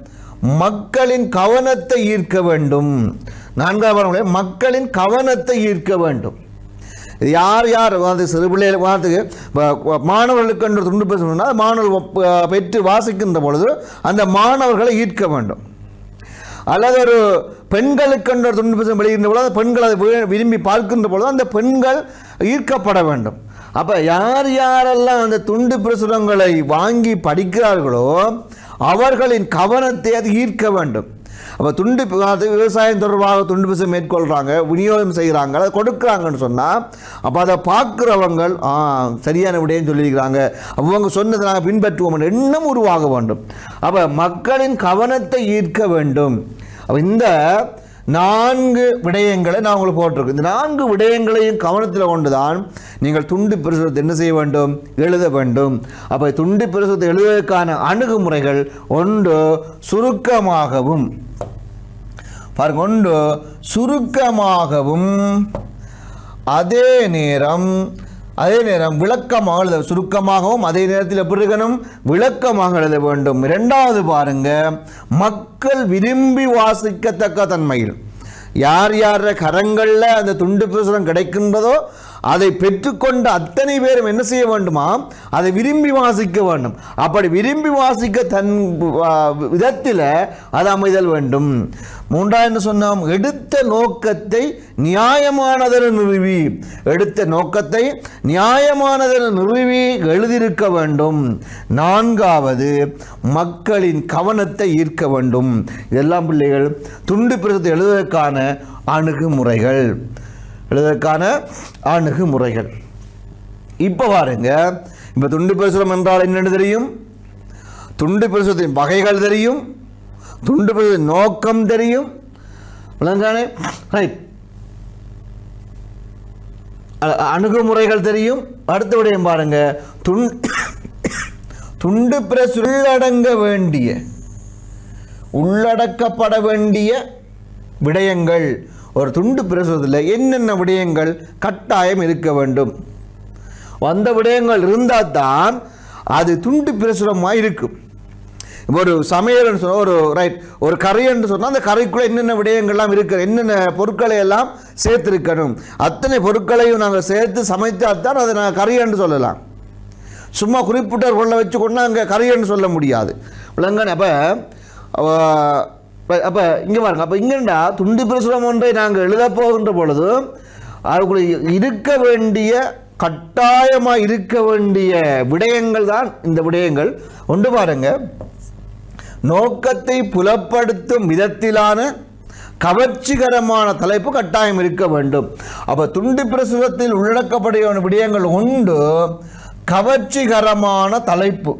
மக்களின் கவனத்தை ஈர்க்க வேண்டும் நான்காவது பாருங்க மக்களின் கவனத்தை ஈர்க்க வேண்டும் இது யார் யார் அது சிறு பிள்ளைகள் வார்த்தைக்கு மாணவர்களுக்கு என்று துண்டு பேசணும்னா மாணவர்கள் ப- பெற்று வாசிக்கின்ற பொழுது அந்த மாணவர்களை ஈர்க்க வேண்டும் அல்லது ஒரு பெண்களுக்கென்ற ஒரு துண்டு பிரசுரம் வெளியிடுகின்ற பொழுது அந்த பெண்கள் அதை வி- விரும்பி பார்க்கின்ற பொழுது அந்த பெண்கள் ஈர்க்கப்பட வேண்டும் அப்போ யார் யாரெல்லாம் அந்த துண்டு பிரசுரங்களை வாங்கி படிக்கிறார்களோ அவர்களின் கவனத்தை அது ஈர்க்க வேண்டும் அப்போ துண்டு பி- அது விவசாயம் தொடர்பாக துண்டு பிரசுரம் மேற்கொள்கிறாங்க விநியோகம் செய்கிறாங்க அதை கொடுக்குறாங்கன்னு சொன்னால் அப்போ அதை பார்க்குறவங்க ஆ சரியான விடையும் சொல்லியிருக்கிறாங்க அவங்க சொன்னதை நாங்கள் பின்பற்றுவோம் என்ற எண்ணம் உருவாக வேண்டும் அப்போ மக்களின் கவனத்தை ஈர்க்க வேண்டும் அப்போ இந்த நான்கு விடயங்களை நான் உங்களுக்கு போட்டிருக்கேன் இந்த நான்கு விடயங்களையும் கவனத்தில் கொண்டுதான் நீங்கள் துண்டு பிரசுரத்தை என்ன செய்ய வேண்டும் எழுத வேண்டும் அப்போ துண்டு பிரசுரத்தை எழுதுவதற்கான அணுகுமுறைகள் ஒன்று சுருக்கமாகவும் பாருங்க ஒன்று சுருக்கமாகவும் அதே நேரம் அதே நேரம் விளக்கமாக எழுத சுருக்கமாகவும் அதே நேரத்தில் எப்படி இருக்கணும் விளக்கமாக எழுத வேண்டும் இரண்டாவது பாருங்க மக்கள் விரும்பி வாசிக்கத்தக்க தன்மையில் யார் யார் கரங்களில் அந்த துண்டு பிரசுரம் கிடைக்கின்றதோ அதை பெற்றுக்கொண்ட அத்தனை பேரும் என்ன செய்ய வேண்டுமா அதை விரும்பி வாசிக்க வேண்டும் அப்படி விரும்பி வாசிக்க தன் விதத்தில் அது அமைதல் வேண்டும் மூன்றாவது என்ன சொன்னோம் எடுத்த நோக்கத்தை நியாயமானதென நிறுவி எடுத்த நோக்கத்தை நியாயமானதென நிறுவி எழுதியிருக்க வேண்டும் நான்காவது மக்களின் கவனத்தை ஈர்க்க வேண்டும் இதெல்லாம் பிள்ளைகள் துண்டு பிரசுரத்தை எழுதுவதற்கான அணுகுமுறைகள் எழுதுவதற்கான அணுகுமுறைகள் இப்போ பாருங்க இப்போ துண்டு பிரசுரம் என்றால் என்னென்னு தெரியும் துண்டு பிரசுரத்தின் வகைகள் தெரியும் துண்டு பிரசுரத்தின் நோக்கம் தெரியும் விளங்கானே ரைட் அ- அணுகுமுறைகள் தெரியும் அடுத்த விடயம் பாருங்க துண் துண்டு பிரஸ் உள்ளடங்க வேண்டிய உள்ளடக்கப்பட வேண்டிய விடயங்கள் ஒரு துண்டு பிரசுரத்தில் என்னென்ன விடயங்கள் கட்டாயம் இருக்க வேண்டும் அந்த விடயங்கள் இருந்தால் தான் அது துண்டு பிரசுரமாக இருக்கும் இப்போ ஒரு சமையல்னு சொன்னால் ஒரு ரைட் ஒரு கறின்னு சொன்னால் அந்த கறிக்குள்ளே என்னென்ன விடயங்கள்லாம் இருக்கு என்னென்ன பொருட்களை எல்லாம் சேர்த்துருக்கணும் அத்தனை பொருட்களையும் நாங்கள் சேர்த்து சமைத்தால் தான் அதை நாங்கள் கறின்னு சொல்லலாம் சும்மா குறிப்பிட்ட ஒரு பொருளை வச்சு கொண்டு அங்கே கறின்னு சொல்ல முடியாது விளங்கன்னு அப்போ அப்போ இங்கே பாருங்க அப்போ இங்கேண்டா துண்டு பிரசுரம் ஒன்றை நாங்கள் எழுதப் போகின்ற பொழுது அதுக்குள்ள இருக்க வேண்டிய கட்டாயமாக இருக்க வேண்டிய விடயங்கள் தான் இந்த விடயங்கள் ஒன்று பாருங்க நோக்கத்தை புலப்படுத்தும் விதத்திலான கவர்ச்சிகரமான தலைப்பு கட்டாயம் இருக்க வேண்டும் அப்போ துண்டு பிரசுரத்தில் உள்ளடக்கப்பட விடயங்கள் உண்டு கவர்ச்சிகரமான தலைப்பு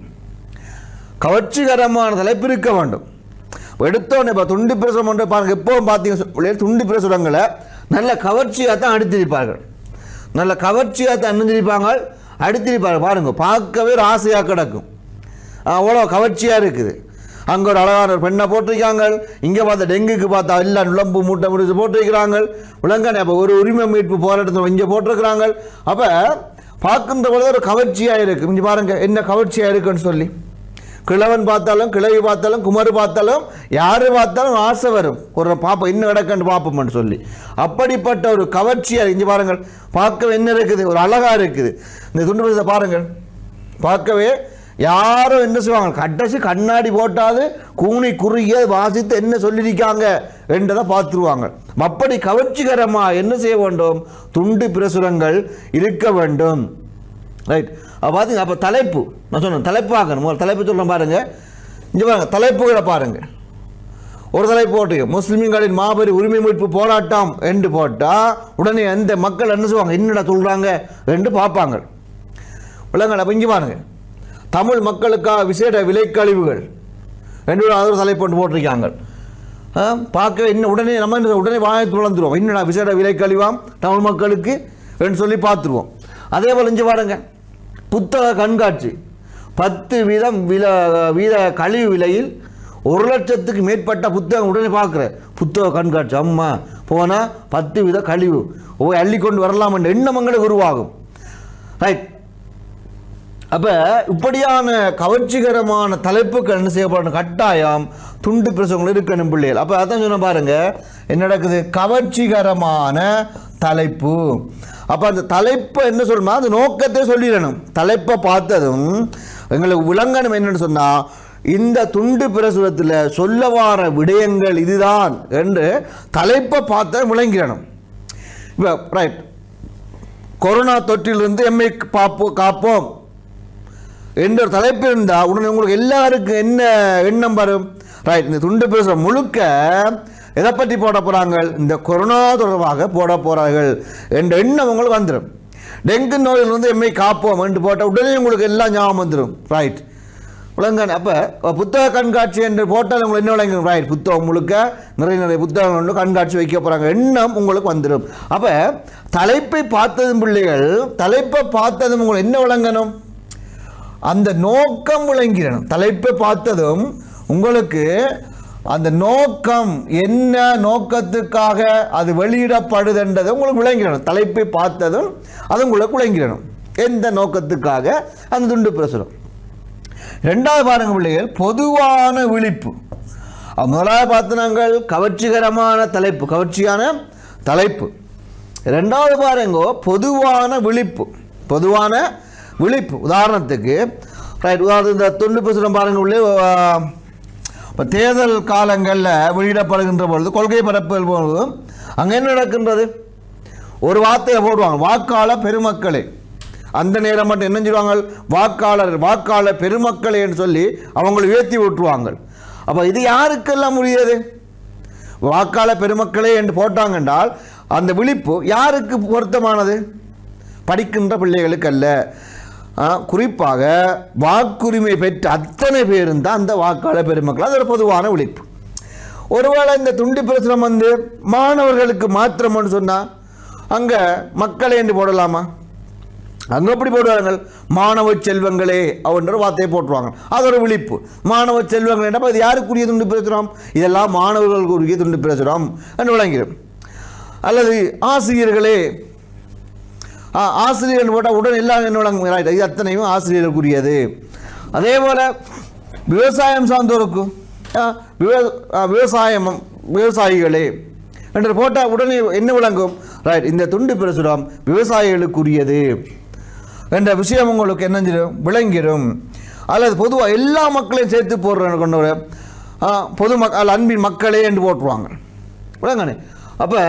கவர்ச்சிகரமான தலைப்பு இருக்க வேண்டும் எடுத்தோடனே இப்போ துண்டு பிரசுரம் ஒன்று பாருங்க எப்போவும் பார்த்தீங்க துண்டு பிரசுரங்களை நல்ல கவர்ச்சியாக தான் அடுத்திருப்பார்கள் நல்ல கவர்ச்சியாக தான் அணிந்திருப்பாங்க அடுத்திருப்பார்கள் பாருங்க பார்க்கவே ஒரு ஆசையாக கிடக்கும் அவ்வளோ கவர்ச்சியாக இருக்குது அங்கே ஒரு அழகான ஒரு பெண்ணை போட்டிருக்காங்க இங்கே பார்த்தா டெங்குக்கு பார்த்தா எல்லாம் நுழம்பு மூட்டை முடிச்சு போட்டிருக்கிறாங்க விலங்கானே அப்போ ஒரு உரிமை மீட்பு போராட்டத்தில் இங்கே போட்டிருக்கிறாங்க அப்போ பார்க்கின்ற பொழுது ஒரு கவர்ச்சியாக இருக்கு இங்கே பாருங்க என்ன கவர்ச்சியாக இருக்குன்னு சொல்லி கிழவன் பார்த்தாலும் கிழவி பார்த்தாலும் குமரு பார்த்தாலும் யார் பார்த்தாலும் ஆசை வரும் ஒரு பாப்போம் என்ன கிடக்குன்னு பார்ப்போம்னு சொல்லி அப்படிப்பட்ட ஒரு கவர்ச்சியாக இங்கே பாருங்கள் பார்க்க என்ன இருக்குது ஒரு அழகா இருக்குது இந்த துண்டு பிரசுரத்தை பாருங்கள் பார்க்கவே யாரும் என்ன செய்வாங்க கடைசி கண்ணாடி போட்டாது கூனி குறுகிய வாசித்து என்ன சொல்லியிருக்காங்க என்றதை பார்த்துருவாங்க அப்படி கவர்ச்சிகரமாக என்ன செய்ய வேண்டும் துண்டு பிரசுரங்கள் இருக்க வேண்டும் ரைட் அப்போ பார்த்தீங்க அப்போ தலைப்பு நான் சொன்னேன் தலைப்பு பார்க்கணும் முதல்ல தலைப்பு சொல்கிறேன் பாருங்கள் இங்கே பாருங்க தலைப்புகளை பாருங்கள் ஒரு தலைப்பு போட்டு முஸ்லிம்களின் மாபெரும் உரிமை மீட்பு போராட்டம் என்று போட்டால் உடனே அந்த மக்கள் என்ன செய்வாங்க என்னடா சொல்கிறாங்க என்று பார்ப்பாங்க விலங்குகள் அப்போ இங்கே பாருங்க தமிழ் மக்களுக்காக விசேட விலைக்கழிவுகள் ரெண்டு பேரும் அது ஒரு தலைப்பு ஒன்று போட்டிருக்காங்க ஆ, பார்க்க என்ன உடனே நம்ம என்ன உடனே வாயை துளந்துருவோம் என்னடா விசேட விலைக்கழிவாம் தமிழ் மக்களுக்கு என்று சொல்லி பார்த்துருவோம் அதே போல் இங்கே பாருங்க புத்தக கண்காட்சி பத்து வீதம் வில வீத கழிவு விலையில் ஒரு லட்சத்துக்கு மேற்பட்ட புத்தகம் உடனே பார்க்குறேன் புத்தக கண்காட்சி அம்மா போனால் பத்து வீத கழிவு ஓ அள்ளி கொண்டு வரலாம் என்ற எண்ணமங்களுக்கு உருவாகும் ரைட் அப்போ இப்படியான கவர்ச்சிகரமான தலைப்புகள் என்ன செய்யப்படணும் கட்டாயம் துண்டு பிரசவங்கள் இருக்கணும் பிள்ளைகள் அப்போ அதான் சொன்ன பாருங்க என்ன நடக்குது கவர்ச்சிகரமான தலைப்பு அப்போ அந்த தலைப்பை என்ன சொல்லணுமா அந்த நோக்கத்தை சொல்லிடணும் தலைப்பை பார்த்ததும் எங்களுக்கு விளங்கணும் என்னன்னு சொன்னால் இந்த துண்டு பிரசுரத்தில் சொல்ல வார விடயங்கள் இதுதான் என்று தலைப்பை பார்த்த விளங்கிடணும் இப்போ ரைட் கொரோனா தொற்றிலிருந்து எம்மை பாப்போ காப்போம் என்ற ஒரு தலைப்பு இருந்தால் உடனே உங்களுக்கு எல்லாருக்கும் என்ன எண்ணம் வரும் ரைட் இந்த துண்டு பிரசுரம் முழுக்க எதை பற்றி போட போகிறாங்க இந்த கொரோனா தொடர்பாக போட போகிறார்கள் என்ற எண்ணம் உங்களுக்கு வந்துடும் டெங்கு நோயிலிருந்து எம்மை காப்போம் என்று போட்டால் உடனே உங்களுக்கு எல்லாம் ஞாபகம் வந்துடும் ரைட் விளங்கான அப்போ புத்தக கண்காட்சி என்று போட்டால் உங்களுக்கு என்ன விளங்கும் ரைட் புத்தகம் முழுக்க நிறைய நிறைய புத்தகங்கள் வந்து கண்காட்சி வைக்க போகிறாங்க எண்ணம் உங்களுக்கு வந்துடும் அப்போ தலைப்பை பார்த்ததும் பிள்ளைகள் தலைப்பை பார்த்ததும் உங்களுக்கு என்ன விளங்கணும் அந்த நோக்கம் விளங்கிடணும் தலைப்பை பார்த்ததும் உங்களுக்கு அந்த நோக்கம் என்ன நோக்கத்துக்காக அது வெளியிடப்படுதுன்றது உங்களுக்கு விளங்கிடணும் தலைப்பை பார்த்ததும் அது உங்களுக்கு விளங்கிடணும் எந்த நோக்கத்துக்காக அந்த துண்டு பிரசுரம் ரெண்டாவது பாருங்க பிள்ளைகள் பொதுவான விழிப்பு அஹ் முதலாவது பார்த்து நாங்கள் கவர்ச்சிகரமான தலைப்பு கவர்ச்சியான தலைப்பு ரெண்டாவது பாருங்க பொதுவான விழிப்பு பொதுவான விழிப்பு உதாரணத்துக்கு ரைட் உதாரணத்துக்கு இந்த தொண்டு பிரசுரம் பாருங்க உள்ளே இப்போ தேர்தல் காலங்களில் வெளியிடப்படுகின்ற பொழுது கொள்கை பரப்புதல் பொழுது அங்கே என்ன நடக்கின்றது ஒரு வார்த்தையை போடுவாங்க வாக்காளர் பெருமக்களே அந்த நேரம் மட்டும் என்ன சொல்லுவாங்க வாக்காளர் வாக்காளர் பெருமக்களேன்னு சொல்லி அவங்களை உயர்த்தி விட்டுருவாங்க அப்போ இது யாருக்கெல்லாம் முடியாது வாக்காளர் பெருமக்களே என்று போட்டாங்க என்றால் அந்த விழிப்பு யாருக்கு பொருத்தமானது படிக்கின்ற பிள்ளைகளுக்கு அல்ல ஆ, குறிப்பாக வாக்குரிமை பெற்ற அத்தனை பேரும் தான் அந்த வாக்காளர் பெருமக்கள் அது ஒரு பொதுவான விழிப்பு ஒருவேளை இந்த துண்டு பிரசுரம் வந்து மாணவர்களுக்கு மாத்திரம்னு சொன்னால் அங்கே மக்களை என்று போடலாமா அங்கே எப்படி போடுவார்கள் மாணவ செல்வங்களே அப்படின்ற வார்த்தையை போட்டுருவாங்க அது ஒரு விழிப்பு மாணவ செல்வங்கள் என்ன இது யாருக்குரிய துண்டு பிரசுரம் இதெல்லாம் மாணவர்களுக்குரிய துண்டு பிரசுரம் என்று விளங்கிடும் அல்லது ஆசிரியர்களே ஆ, ஆசிரியர் போட்டால் உடனே எல்லாம் என்ன விளங்கும் ரைட் இது அத்தனையும் ஆசிரியருக்குரியது அதே போல் விவசாயம் சார்ந்தோருக்கும் ஆ, விவ- ஆ, விவசாயம் விவசாயிகளே என்று போட்டால் உடனே என்ன விளங்கும் ரைட் இந்த துண்டு பிரசுரம் விவசாயிகளுக்குரியது என்ற விஷயம் உங்களுக்கு என்ன செய்யும்? விளங்கிடும் அல்லது பொதுவாக எல்லா மக்களையும் சேர்த்து போடுற கொண்டு பொது மக்கள் அன்பின் மக்களே என்று போட்டுருவாங்க விளங்கண்ணே அப்போ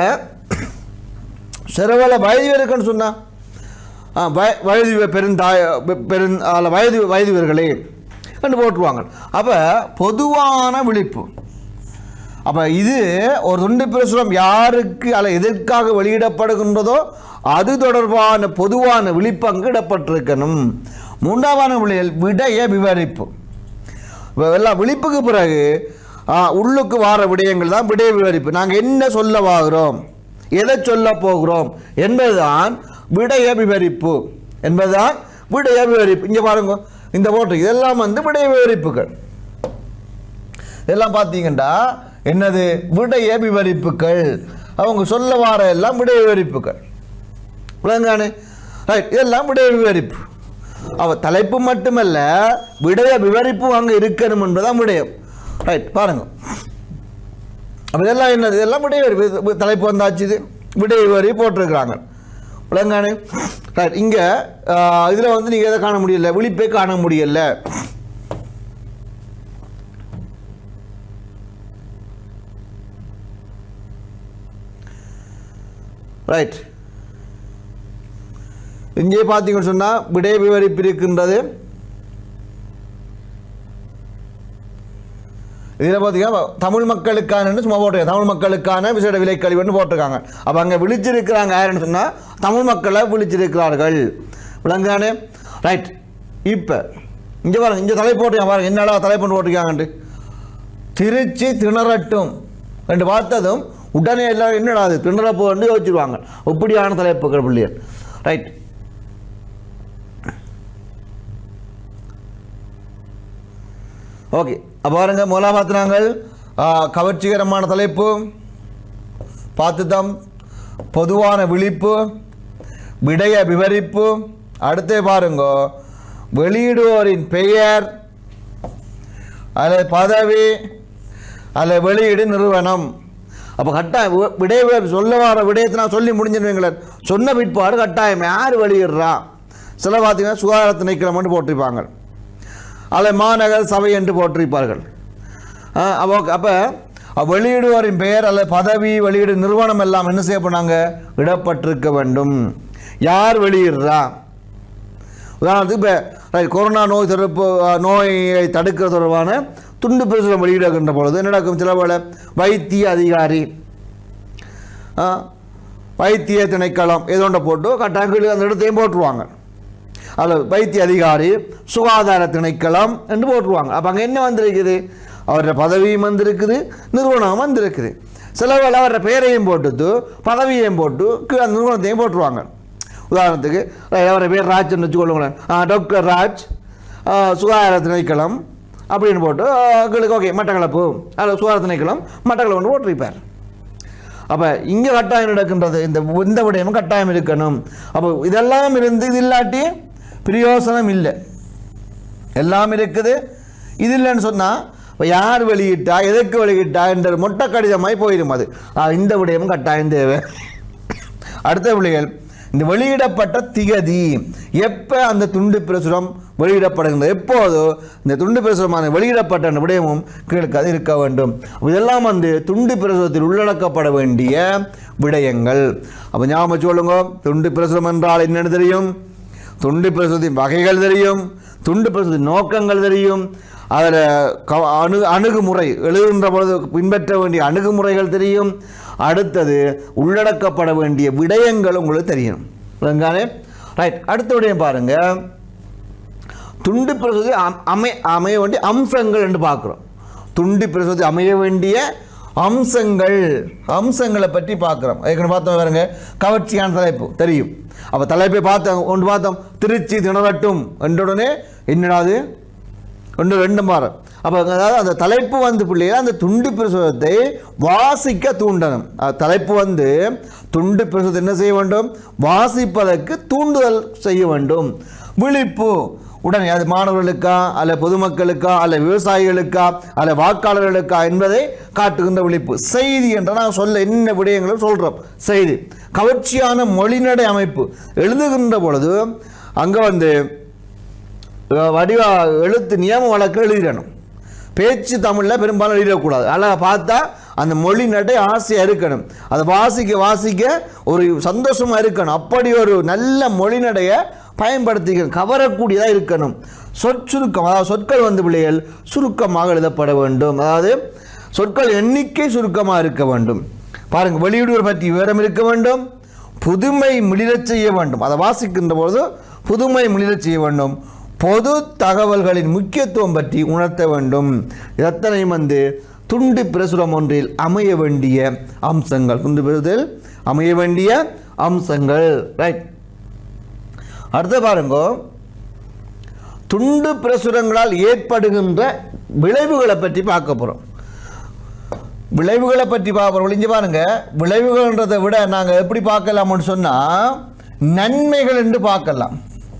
சிறவல வயது இருக்குன்னு சொன்னா ஆ, வய- வயது வே- பெருந்தாய பெ- பெருந் அதில் வயது வயதுவர்களே என்று போட்டுருவாங்க அப்போ பொதுவான விழிப்பு அப்போ இது ஒரு துண்டு பிரசுரம் யாருக்கு அல்ல எதற்காக வெளியிடப்படுகின்றதோ அது தொடர்பான பொதுவான விழிப்பு அங்கு இடப்பட்டிருக்கணும் மூன்றாவது விழியல் விடைய விவரிப்பு இப்ப எல்லாம் விழிப்புக்கு பிறகு ஆ, உள்ளுக்கு வார விடயங்கள் தான் விடய விவரிப்பு நாங்கள் என்ன சொல்ல வாகிறோம் எதை சொல்ல போகிறோம் என்பதுதான் விடய விவரிப்பு என்பதுதான் விடய விவரிப்பு இங்கே பாருங்க இந்த போட்டு இதெல்லாம் வந்து விடய விவரிப்புகள் இதெல்லாம் பார்த்தீங்கன்னா என்னது விடய விவரிப்புகள் அவங்க சொல்ல வார எல்லாம் விடய விவரிப்புகள் விளங்கானே ரைட் இதெல்லாம் விடய விவரிப்பு அவ தலைப்பு மட்டுமல்ல விடய விவரிப்பும் அங்கே இருக்கணும் என்பதுதான் விடயம் ரைட் பாருங்க அப்போ இதெல்லாம் என்னது இதெல்லாம் விடய விவரிப்பு இது தலைப்பு வந்தாச்சு இது விடய விவரி போட்டிருக்கிறாங்க விளங்கானே ரைட் இங்கே இதில் வந்து நீங்கள் எதை காண முடியல விழிப்பை காண முடியல ரைட் இங்கே பார்த்தீங்கன்னு சொன்னால் விடை விவரிப்பு இருக்கின்றது இதில் பார்த்தீங்கன்னா தமிழ் மக்களுக்கான சும்மா போட்டிருக்காங்க தமிழ் மக்களுக்கான விசேட விலை கழிவுன்னு போட்டிருக்காங்க அப்போ அங்கே விழிச்சிருக்கிறாங்க யாருன்னு சொன்னால் தமிழ் மக்களை விழிச்சிருக்கிறார்கள் விளங்கானே ரைட் இப்போ இங்கே பாருங்க இங்கே தலை போட்டிருக்காங்க பாருங்க என்னடா தலைப்பு போட்டிருக்காங்கன்ட்டு திருச்சி திணறட்டும் என்று பார்த்ததும் உடனே எல்லாரும் என்னடா அது திணற போன்னு யோசிச்சிருவாங்க இப்படியான தலைப்புகள் பிள்ளையர் ரைட் ஓகே அப்போ பாருங்க முதலாக பார்த்து நாங்கள் ஆ, கவர்ச்சிகரமான தலைப்பு பார்த்துதம் பொதுவான விழிப்பு விடய விவரிப்பு அடுத்து பாருங்க வெளியிடுவோரின் பெயர் அல்லது பதவி அல்லது வெளியீடு நிறுவனம் அப்போ கட்டாயம் வி- விடய விவ- சொல்ல வர விடயத்தை நான் சொல்லி முடிஞ்சிருவீங்களேன் சொன்ன பிற்பாடு கட்டாயம் யார் வெளியிடுறா சில பார்த்தீங்கன்னா சுகாதார திணைக்களம்னு போட்டிருப்பாங்க அல்லது மாநகர சபை என்று போட்டிருப்பார்கள் ஆ, அப்போ அப்போ வெளியிடுவோரின் பெயர் அல்லது பதவி வெளியீடு நிறுவனம் எல்லாம் என்ன செய்ய போனாங்க இடப்பட்டிருக்க வேண்டும் யார் வெளியிடுறா உதாரணத்துக்கு இப்போ ரைட் கொரோனா நோய் தடுப்பு அ, நோயை தடுக்கிற தொடர்பான துண்டு பிரசுரம் வெளியிடுகின்ற பொழுது என்ன நடக்கும் சில வேளை வைத்திய அதிகாரி ஆ, வைத்திய திணைக்களம் ஏதோ ஒன்றை போட்டு கட்டாயம் கீழே அந்த இடத்தையும் போட்டுருவாங்க அதில் வைத்திய அதிகாரி சுகாதார திணைக்களம் என்று போட்டுருவாங்க அப்போ அங்கே என்ன வந்திருக்குது அவரோட பதவியும் வந்திருக்குது நிறுவனம் வந்திருக்குது சில வேளை அவரோட பெயரையும் போட்டுட்டு பதவியையும் போட்டு கீழே அந்த நிறுவனத்தையும் போட்டுருவாங்க உதாரணத்துக்கு அவரோட பேர் ராஜ்னு வச்சுக்கொள்ளுங்களேன் ஆ, டாக்டர் ராஜ் ஆ, சுகாதார திணைக்களம் அப்படின்னு போட்டு ஆ, எங்களுக்கு ஓகே மட்டக்களப்பு அதில் சுகாதார திணைக்களம் மட்டக்களப்பு போட்டிருப்பார் அப்போ இங்கே கட்டாயம் நடக்கின்றது இந்த இந்த விடயமும் கட்டாயம் இருக்கணும் அப்போ இதெல்லாம் இருந்து இது இல்லாட்டி பிரயோசனம் இல்லை எல்லாம் இருக்குது இது இல்லைன்னு சொன்னால் இப்போ யார் வெளியிட்டா எதற்கு வெளியிட்டா என்ற மொட்டை கடிதமாய் போயிடும் அது ஆ, இந்த விடயமும் கட்டாயம் தேவை அடுத்த விளையல் இந்த வெளியிடப்பட்ட திகதி எப்போ அந்த துண்டு பிரசுரம் வெளியிடப்படுகின்றது எப்போதோ இந்த துண்டு பிரசுரமான வெளியிடப்பட்ட அந்த விடயமும் கீழ்க்கு அது இருக்க வேண்டும் அப்ப இதெல்லாம் வந்து துண்டு பிரசுரத்தில் உள்ளடக்கப்பட வேண்டிய விடயங்கள் அப்போ ஞாபகம் சொல்லுங்க துண்டு பிரசுரம் என்றால் என்னன்னு தெரியும் துண்டு பிரசுரத்தின் வகைகள் தெரியும் துண்டு பிரசுரத்தின் நோக்கங்கள் தெரியும் அதில் க அணு அணுகுமுறை எழுதுகின்ற பொழுது பின்பற்ற வேண்டிய அணுகுமுறைகள் தெரியும் அடுத்தது உள்ளடக்கப்பட வேண்டிய விடயங்கள் உங்களுக்கு தெரியணும் விளங்கானே ரைட் அடுத்த விடயம் பாருங்க துண்டு பிரசுரத்தில் அம்- அமை அமைய வேண்டிய அம்சங்கள் என்று பார்க்குறோம் துண்டு பிரசுரத்தில் அமைய வேண்டிய அம்சங்கள் அம்சங்களை பற்றி பார்க்குறோம் ஏற்கனவே பார்த்தோம் பாருங்க கவர்ச்சியான தலைப்பு தெரியும் அப்போ தலைப்பை பார்த்தோம் ஒன்று பார்த்தோம் திருச்சி திணறட்டும் என்ற உடனே என்னடாது ஒன்று ரெண்டு மாறும் அப்போ அதாவது அந்த தலைப்பு வந்து பிள்ளைகள் அந்த துண்டு பிரசுரத்தை வாசிக்க தூண்டணும் அது தலைப்பு வந்து துண்டு பிரசுரத்தை என்ன செய்ய வேண்டும் வாசிப்பதற்கு தூண்டுதல் செய்ய வேண்டும் விழிப்பு உடனே அது மாணவர்களுக்கா அல்ல பொதுமக்களுக்கா அல்ல விவசாயிகளுக்கா அல்ல வாக்காளர்களுக்கா என்பதை காட்டுகின்ற விழிப்பு செய்தி என்ற நான் சொல்ல என்ன விடயங்களும் சொல்கிறோம் செய்தி கவர்ச்சியான மொழிநடை அமைப்பு எழுதுகின்ற பொழுது அங்கே வந்து வடிவ எழுத்து நியம வழக்கு எழுதிடணும் பேச்சு தமிழில் பெரும்பாலும் எழுதக்கூடாது அதில் பார்த்தா அந்த மொழி நடை ஆசையாக இருக்கணும் அதை வாசிக்க வாசிக்க ஒரு சந்தோஷமாக இருக்கணும் அப்படி ஒரு நல்ல மொழி நடையை பயன்படுத்திக்கணும் கவரக்கூடியதாக இருக்கணும் சொற்சுருக்கம் அதாவது சொற்கள் வந்து பிள்ளைகள் சுருக்கமாக எழுதப்பட வேண்டும் அதாவது சொற்கள் எண்ணிக்கை சுருக்கமாக இருக்க வேண்டும் பாருங்கள் வெளியிடுவர் பற்றி விவரம் இருக்க வேண்டும் புதுமை மிளிரச் செய்ய வேண்டும் அதை வாசிக்கின்ற பொழுது புதுமை மிளிரச் செய்ய வேண்டும் பொது தகவல்களின் முக்கியத்துவம் பற்றி உணர்த்த வேண்டும் எத்தனையும் வந்து துண்டு பிரசுரம் ஒன்றில் அமைய வேண்டிய அம்சங்கள் துண்டு பிரசுரத்தில் அமைய வேண்டிய அம்சங்கள் ரைட் அடுத்து பாருங்க துண்டு பிரசுரங்களால் ஏற்படுகின்ற விளைவுகளை பற்றி பார்க்க போகிறோம் விளைவுகளை பற்றி பார்ப்போம் ஒளிஞ்சு பாருங்க விளைவுகள்ன்றதை விட நாங்கள் எப்படி பார்க்கலாம்னு சொன்னால் நன்மைகள் என்று பார்க்கலாம்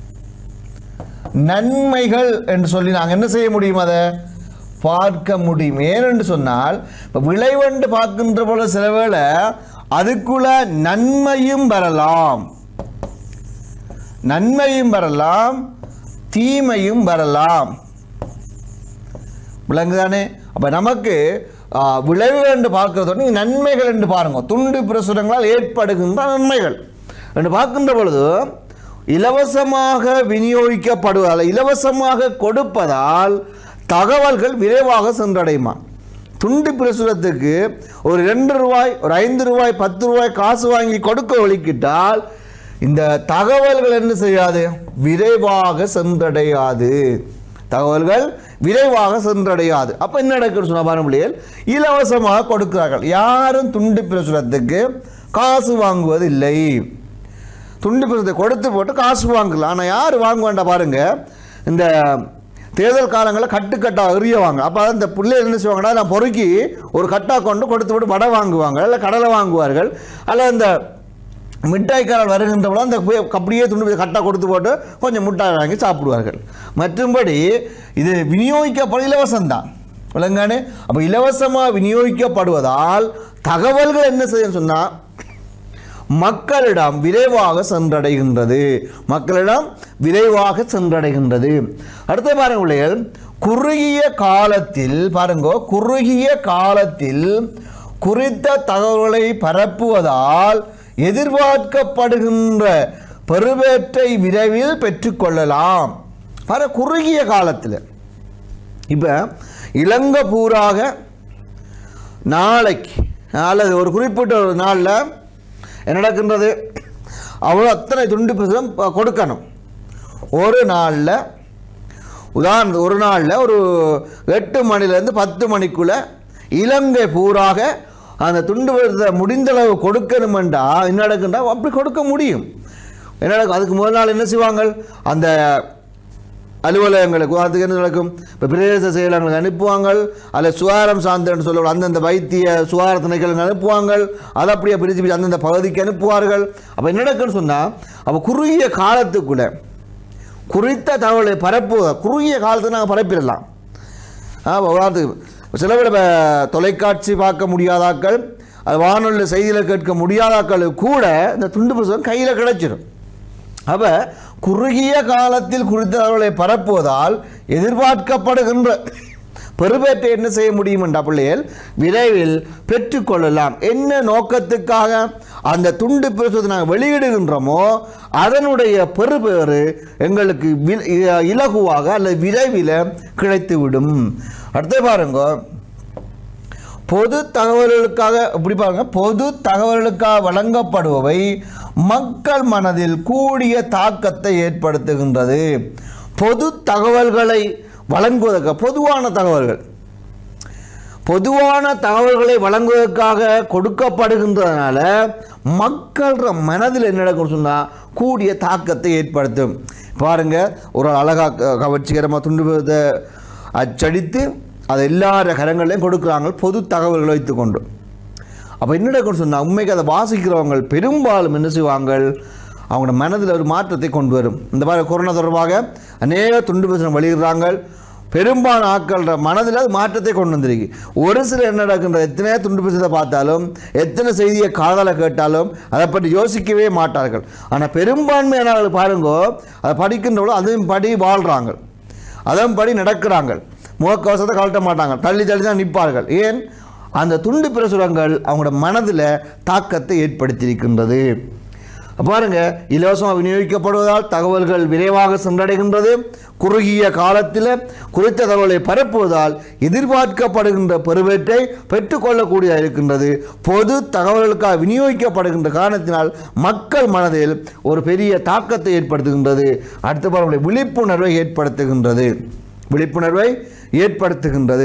நன்மைகள் என்று சொல்லி நாங்கள் என்ன செய்ய முடியும் அதை பார்க்க முடியும் ஏனென்று சொன்னால் இப்போ விளைவென்று பார்க்கின்ற போல சில வேளை அதுக்குள்ள நன்மையும் வரலாம் நன்மையும் வரலாம் தீமையும் வரலாம் விளங்குதானே அப்போ நமக்கு ஆ, விளைவுகள் என்று பார்க்கறதோட நீங்க நன்மைகள் என்று பாருங்க துண்டு பிரசுரங்களால் ஏற்படுகின்ற நன்மைகள் என்று பார்க்கின்ற பொழுது இலவசமாக விநியோகிக்கப்படுவதால் இலவசமாக கொடுப்பதால் தகவல்கள் விரைவாக சென்றடையுமா துண்டு பிரசுரத்துக்கு ஒரு ரெண்டு ரூபாய் ஒரு ஐந்து ரூபாய் பத்து ரூபாய் காசு வாங்கி கொடுக்க ஒழிக்கிட்டால் இந்த தகவல்கள் என்ன செய்யாது விரைவாக சென்றடையாது தகவல்கள் விரைவாக சென்றடையாது அப்போ என்ன நடக்குன்னு சொன்ன பாருங்கள் இலவசமாக கொடுக்கிறார்கள் யாரும் துண்டு பிரசுரத்துக்கு காசு வாங்குவதில்லை துண்டு பிரசுரத்தை கொடுத்து போட்டு காசு வாங்கலாம் ஆனால் யார் வாங்க வேண்டாம் பாருங்க இந்த தேர்தல் காலங்களில் கட்டுக்கட்டா எறியவாங்க அப்போ இந்த பிள்ளைகள் என்ன செய்வாங்கன்னா நான் பொறுக்கி ஒரு கட்டா கொண்டு கொடுத்து போட்டு வடை வாங்குவாங்க இல்லை கடலை வாங்குவார்கள் அல்ல இந்த மிட்டாய்க்காரர் வருகின்றவளோ அந்த போய் அப்படியே துண்டு கட்டா கொடுத்து போட்டு கொஞ்சம் மிட்டாய் வாங்கி சாப்பிடுவார்கள் மற்றும்படி இது விநியோகிக்கப்பட இலவசம்தான் விளங்கானே அப்போ இலவசமாக விநியோகிக்கப்படுவதால் தகவல்கள் என்ன செய்யும் சொன்னால் மக்களிடம் விரைவாக சென்றடைகின்றது மக்களிடம் விரைவாக சென்றடைகின்றது அடுத்த பாருங்க பிள்ளைகள் குறுகிய காலத்தில் பாருங்க குறுகிய காலத்தில் குறித்த தகவல்களை பரப்புவதால் எதிர்பார்க்கப்படுகின்ற பெருவேற்றை விரைவில் பெற்றுக்கொள்ளலாம் பாரு குறுகிய காலத்தில் இப்போ இலங்கை பூராக நாளைக்கு அல்லது ஒரு குறிப்பிட்ட ஒரு நாளில் என்ன நடக்கின்றது அவ்வளோ அத்தனை துண்டு பிரசுரம் ப- கொடுக்கணும் ஒரு நாளில் உதாரணத்துக்கு ஒரு நாளில் ஒரு எட்டு மணிலேருந்து பத்து மணிக்குள்ளே இலங்கை பூராக அந்த துண்டு பிரசுரத்தை முடிந்தளவு கொடுக்கணுமெண்டா என்ன நடக்குண்டா அப்படி கொடுக்க முடியும் என்ன நடக்கும் அதுக்கு முதல் நாள் என்ன செய்வாங்க அந்த அலுவலகங்களுக்கு அதுக்கு என்ன நடக்கும் இப்போ பிரதேச செயலகங்களுக்கு அனுப்புவாங்க அதில் சுகாரம் சார்ந்தன்னு சொல்ல அந்தந்த வைத்திய சுகார திணைக்களுக்கு அனுப்புவாங்க அதை அப்படியே பிரித்து பிரித்து அந்தந்த பகுதிக்கு அனுப்புவார்கள் அப்போ என்ன நடக்குன்னு சொன்னால் அப்போ குறுகிய காலத்துக்குள்ள குறித்த தகவலை பரப்புவ குறுகிய காலத்துக்கு நாங்கள் பரப்பிடலாம் ஆ, உதாரணத்துக்கு சில பேர் இப்ப தொலைக்காட்சி பார்க்க முடியாதாக்கள் அது வானொலி செய்தியில் கேட்க முடியாதாக்களுக்கு கூட இந்த துண்டு புத்தகம் கையில் கிடைச்சிடும் அப்போ குறுகிய காலத்தில் குறித்த தகவலை பரப்புவதால் எதிர்பார்க்கப்படுகின்ற பெருபேற்றை என்ன செய்ய முடியும் என்ற பிள்ளைகள் விரைவில் பெற்றுக்கொள்ளலாம் என்ன நோக்கத்துக்காக அந்த துண்டு பிரசுரத்தை நாங்கள் வெளியிடுகின்றோமோ அதனுடைய பெறுபேறு எங்களுக்கு வி- இ- இலகுவாக அல்லது விரைவில் கிடைத்துவிடும் அடுத்து பாருங்க பொது தகவல்களுக்காக இப்படி பாருங்க பொது தகவல்களுக்காக வழங்கப்படுபவை மக்கள் மனதில் கூடிய தாக்கத்தை ஏற்படுத்துகின்றது பொது தகவல்களை வழங்குவதற்கு பொதுவான தகவல்கள் பொதுவான தகவல்களை வழங்குவதற்காக கொடுக்கப்படுகின்றதுனால மக்கள் மனதில் என்ன நடக்கும்னு சொன்னால் கூடிய தாக்கத்தை ஏற்படுத்தும் பாருங்க ஒரு அழகாக கவர்ச்சிகரமாக துண்டு பிரசுரத்தை அச்சடித்து அதை எல்லார கரங்களையும் கொடுக்குறாங்க பொது தகவல்களை வைத்துக்கொண்டு அப்போ என்ன நடக்கும்னு சொன்னால் உண்மைக்கு அதை வாசிக்கிறவங்க பெரும்பாலும் என்ன செய்வாங்க அவங்களோட மனதில் ஒரு மாற்றத்தை கொண்டு வரும் இந்த மாதிரி கொரோனா தொடர்பாக அநேக துண்டு பிரசுரம் வெளியிடுறாங்க பெரும்பாலான ஆட்கள மனதில் அது மாற்றத்தை கொண்டு வந்திருக்கு ஒரு சில என்ன நடக்கின்ற எத்தனை துண்டு பிரசுரத்தை பார்த்தாலும் எத்தனை செய்தியை காதால கேட்டாலும் அதை பற்றி யோசிக்கவே மாட்டார்கள் ஆனால் பெரும்பான்மையானவர்கள் பாருங்கோ அதை படிக்கின்றவங்களும் அதையும் படி வாழ்கிறாங்க அதன் படி நடக்கிறாங்க முகக்கவசத்தை கழட்ட மாட்டாங்க தள்ளி தள்ளி தான் நிற்பார்கள் ஏன் அந்த துண்டு பிரசுரங்கள் அவங்களோட மனதில் தாக்கத்தை ஏற்படுத்தியிருக்கின்றது பாருங்க இலவசமாக விநியோகிக்கப்படுவதால் தகவல்கள் விரைவாக சென்றடைகின்றது குறுகிய காலத்தில் குறித்த தகவலை பரப்புவதால் எதிர்பார்க்கப்படுகின்ற பெருவேற்றை பெற்றுக்கொள்ளக்கூடியதாக இருக்கின்றது பொது தகவல்களுக்காக விநியோகிக்கப்படுகின்ற காரணத்தினால் மக்கள் மனதில் ஒரு பெரிய தாக்கத்தை ஏற்படுத்துகின்றது அடுத்த பாருங்கள் விழிப்புணர்வை ஏற்படுத்துகின்றது விழிப்புணர்வை ஏற்படுத்துகின்றது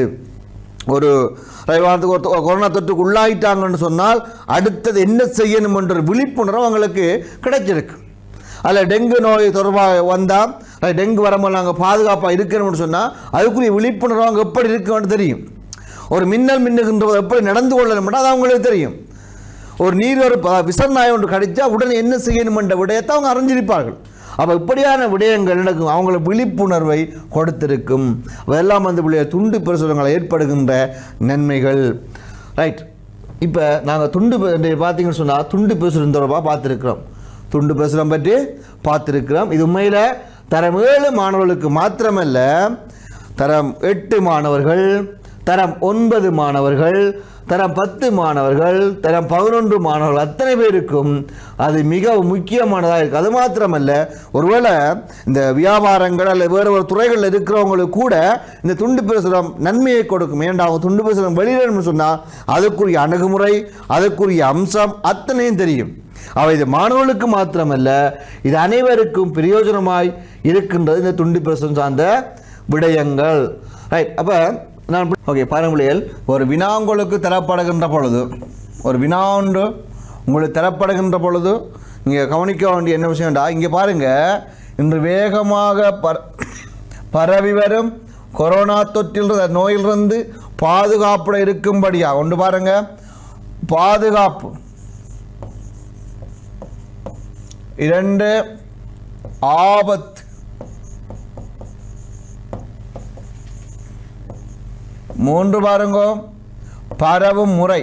ஒரு ரவிவாரத்துக்கு ஒரு கொரோனா தொற்றுக்கு உள்ளாயிட்டாங்கன்னு சொன்னால் அடுத்தது என்ன செய்யணும் என்ற விழிப்புணர்வு அவங்களுக்கு கிடைச்சிருக்கு அதில் டெங்கு நோய் தொடர்பாக வந்தால் டெங்கு வரும்போது நாங்கள் பாதுகாப்பாக இருக்கணும்னு சொன்னால் அதுக்குரிய விழிப்புணர்வு அவங்க எப்படி இருக்கணும்னு தெரியும் ஒரு மின்னல் மின்னுகின்ற போது எப்படி நடந்து கொள்ளணும்னா அது அவங்களுக்கு தெரியும் ஒரு நீர் ஒரு ப- விசநாயம் ஒன்று கடிச்சா உடனே என்ன செய்யணும் என்ற விடயத்தை அவங்க அறிஞ்சிருப்பார்கள் அப்போ இப்படியான விடயங்கள் நடக்கும் அவங்கள விழிப்புணர்வை கொடுத்திருக்கும் அதெல்லாம் வந்து இப்படி துண்டு பிரசுரங்களை ஏற்படுகின்ற நன்மைகள் ரைட் இப்போ நாங்கள் துண்டு ப- இன்றைய பார்த்தீங்கன்னு சொன்னால் துண்டு பிரசுரம் தொடர்பாக பார்த்துருக்கிறோம் துண்டு பிரசுரம் பற்றி பார்த்துருக்கிறோம் இது உண்மையில் தரம் ஏழு மாணவர்களுக்கு மாத்திரமல்ல தரம் எட்டு மாணவர்கள் தரம் ஒன்பது மாணவர்கள் தரம் பத்து மாணவர்கள் தரம் பதினொன்று மாணவர்கள் அத்தனை பேருக்கும் அது மிக முக்கியமானதாக இருக்குது அது மாத்திரமல்ல ஒருவேளை இந்த வியாபாரங்கள் அல்லது வேறு ஒரு துறைகளில் இருக்கிறவங்களுக்கு கூட இந்த துண்டு பிரசுரம் நன்மையை கொடுக்கும் ஏன்டா அவங்க துண்டு பிரசுரம் வெளியிடணும்னு சொன்னால் அதுக்குரிய அணுகுமுறை அதுக்குரிய அம்சம் அத்தனையும் தெரியும் அவை இது மாணவர்களுக்கு மாத்திரமல்ல இது அனைவருக்கும் பிரயோஜனமாய் இருக்கின்றது இந்த துண்டு பிரசுரம் சார்ந்த விடயங்கள் ரைட் அப்போ நான் ஓகே பாருங்கள் ஒரு வினா உங்களுக்கு தரப்படுகின்ற பொழுது ஒரு வினா ஒன்று உங்களுக்கு தரப்படுகின்ற பொழுது நீங்கள் கவனிக்க வேண்டிய என்ன விஷயம்டா இங்கே பாருங்கள் இன்று வேகமாக பர பரவி வரும் கொரோனா தொற்றில் நோயிலிருந்து பாதுகாப்புட இருக்கும்படியா ஒன்று பாருங்க பாதுகாப்பு இரண்டு ஆபத்து மூன்று பாருங்க பரவும் முறை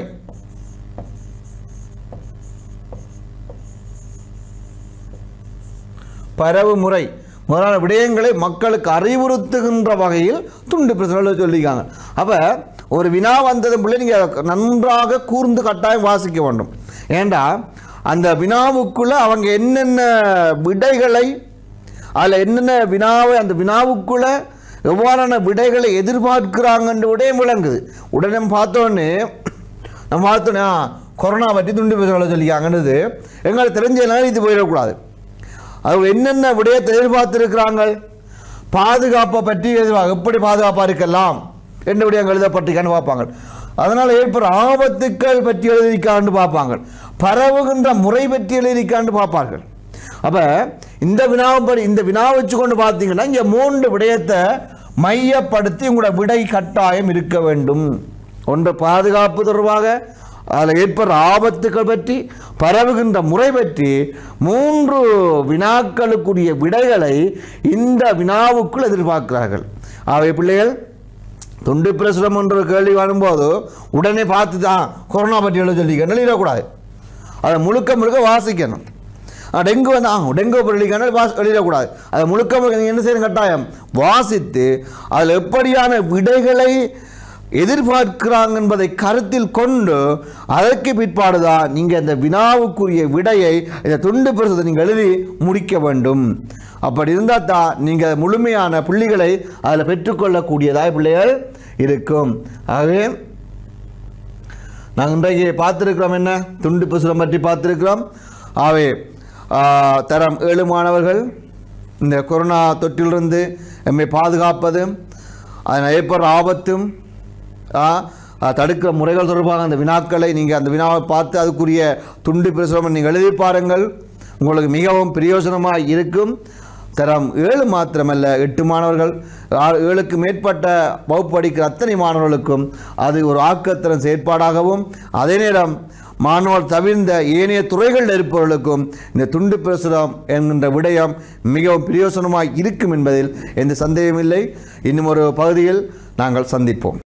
பரவு முறை முதலான விடயங்களை மக்களுக்கு அறிவுறுத்துகின்ற வகையில் துண்டு பிரசுரங்களை சொல்லியிருக்காங்க அப்போ ஒரு வினா வந்தது பிள்ளை நீங்கள் நன்றாக கூர்ந்து கட்டாயம் வாசிக்க வேண்டும் ஏண்டா அந்த வினாவுக்குள்ள அவங்க என்னென்ன விடைகளை அதில் என்னென்ன வினாவை அந்த வினாவுக்குள்ள எவ்வாறான விடைகளை எதிர்பார்க்கிறாங்கன்ற விடயம் விளங்குது உடனே பார்த்தோன்னே நம்ம பார்த்தோன்னே ஆ, கொரோனா பற்றி துண்டு பேச சொல்லிக்காங்கன்றது எங்களுக்கு தெரிஞ்சதுனால இது போயிடக்கூடாது அது என்னென்ன விடயத்தை எதிர்பார்த்திருக்கிறாங்க பாதுகாப்பை பற்றி எதிர்பார்க்க எப்படி பாதுகாப்பாக இருக்கலாம் என்ன விடயங்கள் எழுதப்பட்டிருக்கான்னு பார்ப்பாங்க அதனால் ஏற்படுற ஆபத்துக்கள் பற்றி எழுதியிருக்கான்னு பார்ப்பாங்க பரவுகின்ற முறை பற்றி எழுதியிருக்கான்னு பார்ப்பார்கள் அப்போ இந்த வினாவை இந்த வினா வச்சு கொண்டு பார்த்தீங்கன்னா இங்கே மூன்று விடயத்தை மையப்படுத்தி உங்களோட விடை கட்டாயம் இருக்க வேண்டும் ஒன்று பாதுகாப்பு தொடர்பாக அதில் ஏற்படுற ஆபத்துக்கள் பற்றி பரவுகின்ற முறை பற்றி மூன்று வினாக்களுக்குரிய விடைகளை இந்த வினாவுக்குள் எதிர்பார்க்கிறார்கள் அவை பிள்ளைகள் துண்டு பிரசுரம் என்ற கேள்வி வரும்போது உடனே பார்த்து தான் கொரோனா பற்றி எழுத சொல்லிக்க எழுதிடக்கூடாது அதை முழுக்க முழுக்க வாசிக்கணும் ஆ, டெங்கு வந்து ஆ டெங்கு பள்ளிக்கான வாசி எழுதிடக்கூடாது அதை முழுக்க முழுக்க நீங்கள் என்ன செய்யணும் கட்டாயம் வாசித்து அதில் எப்படியான விடைகளை எதிர்பார்க்கிறாங்க என்பதை கருத்தில் கொண்டு அதற்கு பிற்பாடு தான் நீங்கள் இந்த வினாவுக்குரிய விடையை இந்த துண்டு பிரசுரத்தை நீங்கள் எழுதி முடிக்க வேண்டும் அப்படி இருந்தால் தான் நீங்கள் முழுமையான புள்ளிகளை அதில் பெற்றுக்கொள்ளக்கூடியதாக பிள்ளைகள் இருக்கும் ஆகவே நாங்கள் இன்றைக்கு பார்த்துருக்கிறோம் என்ன துண்டு பிரசுரம் பற்றி பார்த்துருக்கிறோம் ஆகவே ஆ, தரம் ஏழு மாணவர்கள் இந்த கொரோனா தொற்றிலிருந்து எம்மை பாதுகாப்பது அதன் ஏற்படுற ஆபத்தும் ஆ, ஆ, தடுக்கிற முறைகள் தொடர்பாக அந்த வினாக்களை நீங்கள் அந்த வினாவை பார்த்து அதுக்குரிய துண்டு பிரசுரம் நீங்கள் எழுதி பாருங்கள் உங்களுக்கு மிகவும் பிரயோஜனமாக இருக்கும் தரம் ஏழு மாத்திரமல்ல எட்டு மாணவர்கள் ஆறு ஏழுக்கு மேற்பட்ட வகுப்பு படிக்கிற அத்தனை மாணவர்களுக்கும் அது ஒரு ஆக்கத்திறன் செயற்பாடாகவும் அதே நேரம் மாணவர் தவிர்ந்த ஏனைய துறைகளில் இருப்பவர்களுக்கும் இந்த துண்டு பிரசுரம் என்கின்ற விடயம் மிகவும் பிரயோசனமாக இருக்கும் என்பதில் எந்த சந்தேகமில்லை இன்னும் ஒரு பகுதியில் நாங்கள் சந்திப்போம்